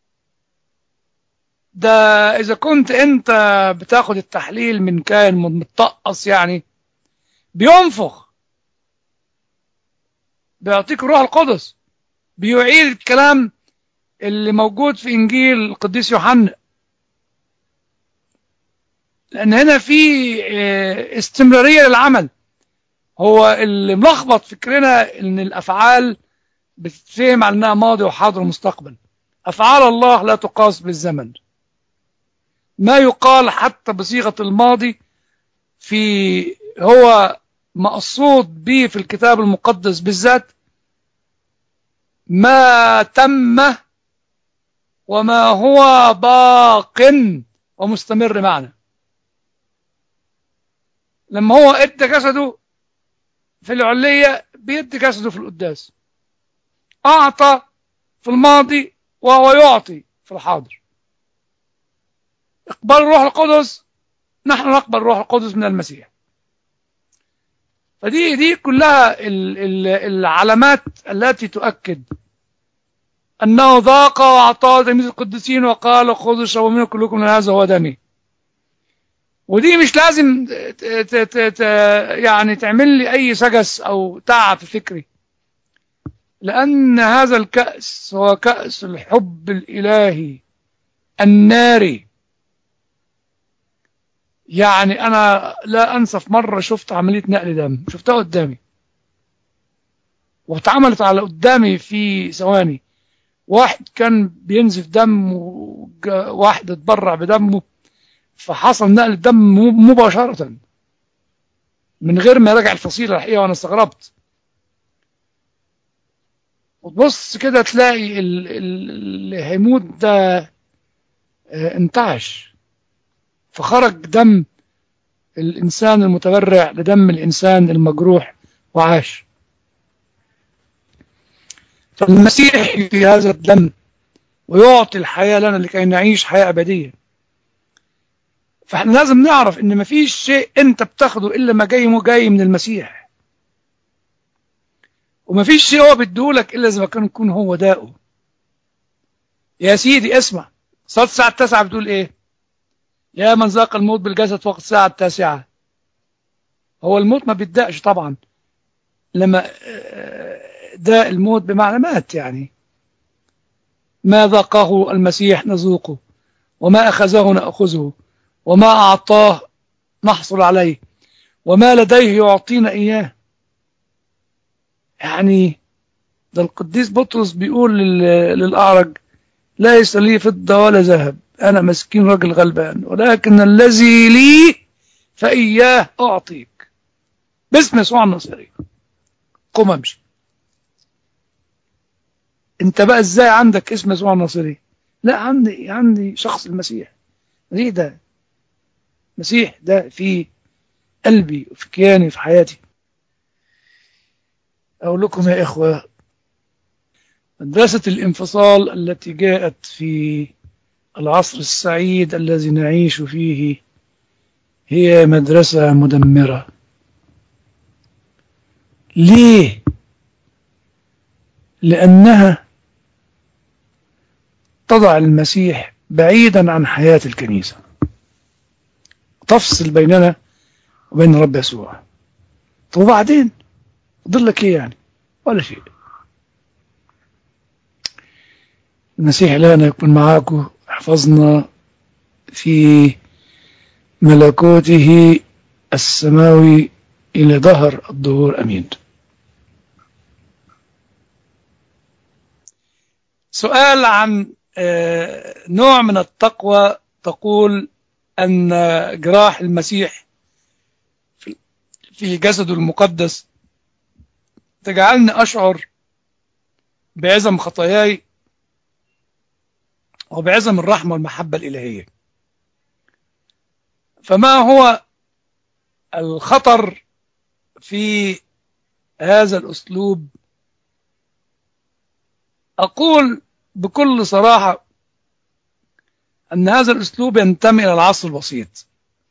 ده إذا كنت أنت بتاخد التحليل من كائن متطقص يعني بينفخ بيعطيك الروح القدس بيعيد الكلام اللي موجود في إنجيل القديس يوحنا لأن هنا في استمرارية للعمل هو اللي ملخبط فكرنا إن الأفعال بتتفهم على انها ماضي وحاضر ومستقبل افعال الله لا تقاس بالزمن ما يقال حتى بصيغه الماضي في هو مقصود به في الكتاب المقدس بالذات ما تم وما هو باق ومستمر معنا لما هو ادى جسده في العلية بيدي جسده في القداس أعطى في الماضي وهو يعطي في الحاضر اقبال الروح القدس نحن نقبل الروح القدس من المسيح فدي دي كلها ال ال العلامات التي تؤكد أنه ذاق وأعطى تلاميذ القديسين وقال خذوا اشربوا منه كلكم من هذا هو دمي ودي مش لازم ت ت ت ت يعني تعمل لي أي سجس أو تعب فكري لأن هذا الكأس هو كأس الحب الإلهي الناري يعني أنا لا أنسى في مرة شفت عملية نقل دم شفتها قدامي واتعملت على قدامي في ثواني واحد كان بينزف دم وواحد اتبرع بدمه فحصل نقل الدم مباشرة من غير ما يراجع الفصيلة الحقيقة وأنا استغربت وتبص كده تلاقي اللي هيموت ده انتعش فخرج دم الإنسان المتبرع لدم الإنسان المجروح وعاش فالمسيح في هذا الدم ويعطي الحياة لنا لكي نعيش حياة أبدية فاحنا لازم نعرف ان مفيش شيء انت بتاخده الا ما جاي جاي من المسيح ومفيش شيء هو بيديهولك الا اذا ما كان يكون هو داؤه يا سيدي اسمع صلاة الساعة التاسعة بتقول ايه يا من ذاق الموت بالجسد وقت الساعة التاسعة هو الموت ما بيدقش طبعا لما داء الموت بمعنى مات يعني ما ذاقه المسيح نذوقه وما أخذه نأخذه وما أعطاه نحصل عليه وما لديه يعطينا إياه يعني ده القديس بطرس بيقول للأعرج ليس لي فضة ولا ذهب أنا مسكين راجل غلبان ولكن الذي لي فإياه أعطيك باسم يسوع النصري قم امشي انت بقى ازاي عندك اسم يسوع النصري لا عندي عندي شخص المسيح ليه ده مسيح ده في قلبي وفي كياني وفي حياتي أقول لكم يا إخوة مدرسة الانفصال التي جاءت في العصر السعيد الذي نعيش فيه هي مدرسة مدمرة ليه؟ لأنها تضع المسيح بعيدا عن حياة الكنيسة تفصل بيننا وبين الرب يسوع طب وبعدين فضل لك ايه يعني ولا شيء المسيح لنا يكون معاكم احفظنا في ملكوته السماوي إلى ظهر الظهور أمين سؤال عن نوع من التقوى تقول أن جراح المسيح في جسده المقدس تجعلني أشعر بعظم خطاياي وبعظم الرحمة والمحبة الإلهية فما هو الخطر في هذا الأسلوب أقول بكل صراحة أن هذا الأسلوب ينتمي إلى العصر البسيط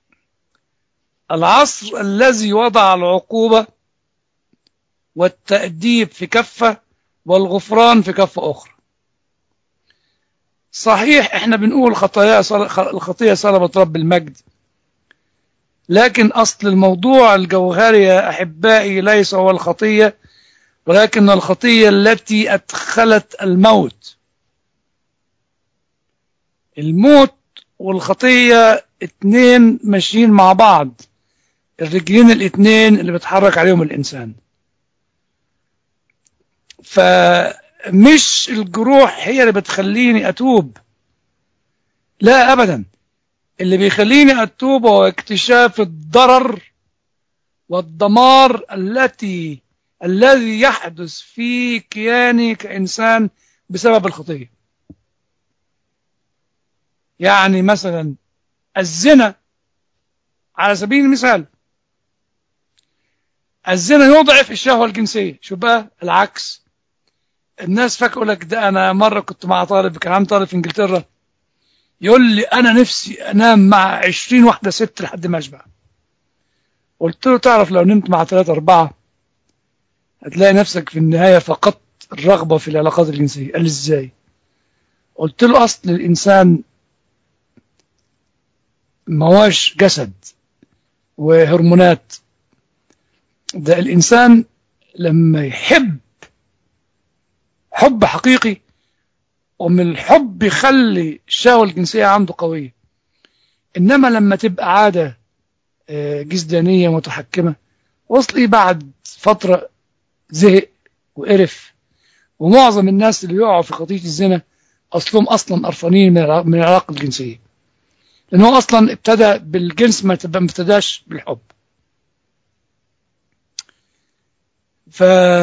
العصر الذي وضع العقوبة والتأديب في كفة والغفران في كفة أخرى صحيح احنا بنقول خطايا الخطية صلبت رب المجد لكن أصل الموضوع الجوهري يا أحبائي ليس هو الخطية ولكن الخطية التي أدخلت الموت الموت والخطية اتنين ماشيين مع بعض الرجلين الاتنين اللي بيتحرك عليهم الإنسان فمش الجروح هي اللي بتخليني أتوب لا أبدا اللي بيخليني أتوب هو اكتشاف الضرر والدمار التي الذي يحدث في كياني كإنسان بسبب الخطية يعني مثلا الزنا على سبيل المثال الزنا يضعف الشهوة الجنسية شو بقى العكس الناس فاكروا لك ده أنا مرة كنت مع طالب كان عندي طالب في إنجلترا يقول لي أنا نفسي أنام مع عشرين واحدة ست لحد ما أشبع قلت له تعرف لو نمت مع ثلاثة أربعة هتلاقي نفسك في النهاية فقدت الرغبة في العلاقات الجنسية قال لي إزاي قلت له أصل الإنسان ما هوش جسد وهرمونات ده الإنسان لما يحب حب حقيقي ومن الحب يخلي الشهوة الجنسية عنده قوية إنما لما تبقى عادة جسدانية متحكمة وصلي بعد فترة زهق وقرف ومعظم الناس اللي يقعوا في خطية الزنا أصلهم أصلا قرفانين من العلاقة الجنسية لأن هو أصلا ابتدى بالجنس ما ابتداش بالحب ف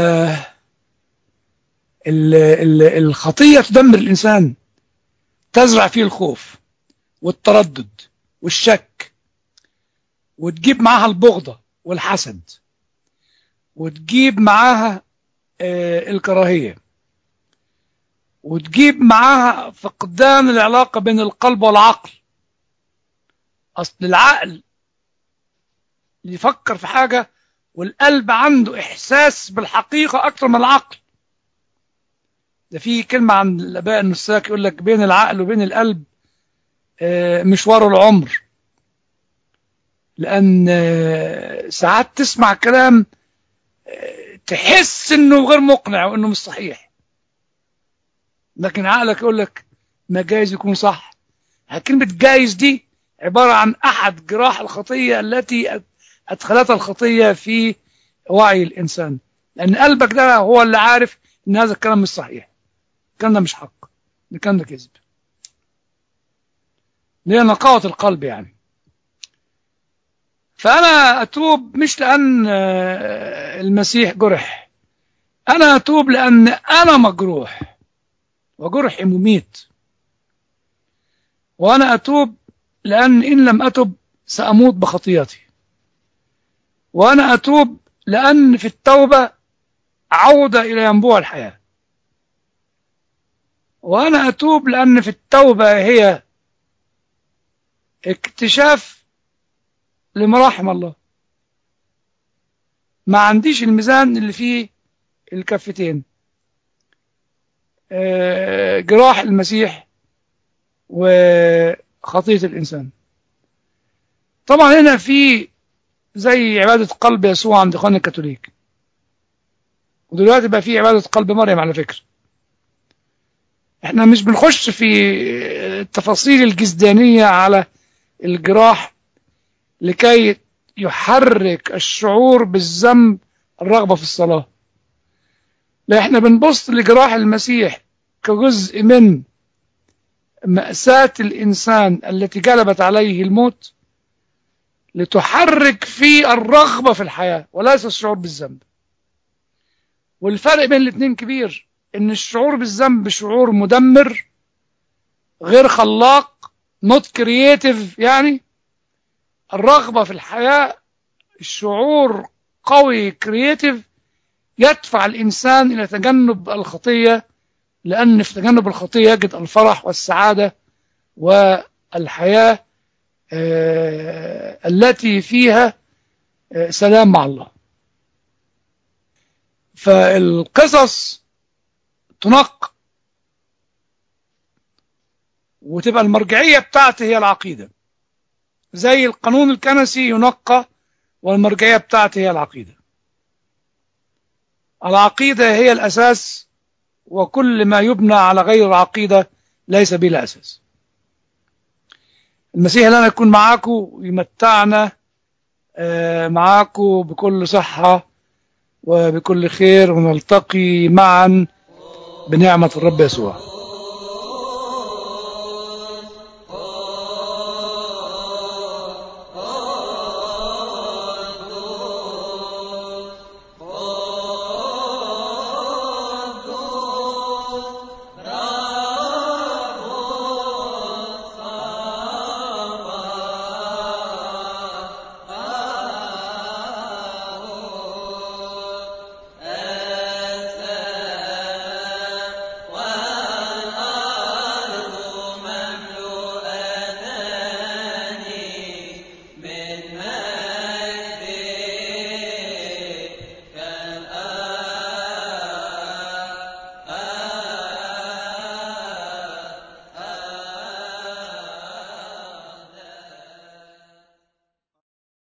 الخطية تدمر الإنسان تزرع فيه الخوف والتردد والشك وتجيب معاها البغضة والحسد وتجيب معاها الكراهية وتجيب معاها فقدان العلاقة بين القلب والعقل أصل العقل يفكر في حاجة والقلب عنده إحساس بالحقيقة أكثر من العقل ده في كلمة عن الآباء النساك يقول لك بين العقل وبين القلب مشوار العمر لأن ساعات تسمع كلام تحس إنه غير مقنع وإنه مش صحيح لكن عقلك يقول لك ما جايز يكون صح كلمة جايز دي عبارة عن أحد جراح الخطية التي أدخلتها الخطية في وعي الإنسان لأن قلبك ده هو اللي عارف إن هذا الكلام مش صحيح الكلام ده مش حق الكلام ده كذب ليه نقاوة القلب يعني فأنا أتوب مش لأن المسيح جرح أنا أتوب لأن أنا مجروح وجرحي مميت وأنا أتوب لأن إن لم أتب سأموت بخطيئتي وأنا أتوب لأن في التوبة عودة إلى ينبوع الحياة وأنا أتوب لأن في التوبة هي اكتشاف لمراحم الله ما عنديش الميزان اللي فيه الكفتين جراح المسيح وخطية الإنسان طبعا هنا في زي عبادة قلب يسوع عند إخوان الكاثوليك ودلوقتي بقى في عبادة قلب مريم على فكرة احنا مش بنخش في التفاصيل الجسدانية على الجراح لكي يحرك الشعور بالذنب الرغبة في الصلاة لا احنا بنبص لجراح المسيح كجزء من مأساة الإنسان التي جلبت عليه الموت لتحرك فيه الرغبة في الحياة وليس الشعور بالذنب والفرق بين الاثنين كبير ان الشعور بالذنب شعور مدمر غير خلاق not creative يعني الرغبة في الحياة الشعور قوي كرياتيف يدفع الإنسان إلى تجنب الخطية لأن في تجنب الخطية يجد الفرح والسعادة والحياة التي فيها سلام مع الله فالقصص تنق وتبقى المرجعية بتاعتي هي العقيدة زي القانون الكنسي ينقى والمرجعية بتاعتي هي العقيدة العقيدة هي الأساس وكل ما يبنى على غير العقيدة ليس بلا أساس المسيح لنا يكون معاكم ويمتعنا معاكم بكل صحة وبكل خير ونلتقي معا بنعمة الرب يسوع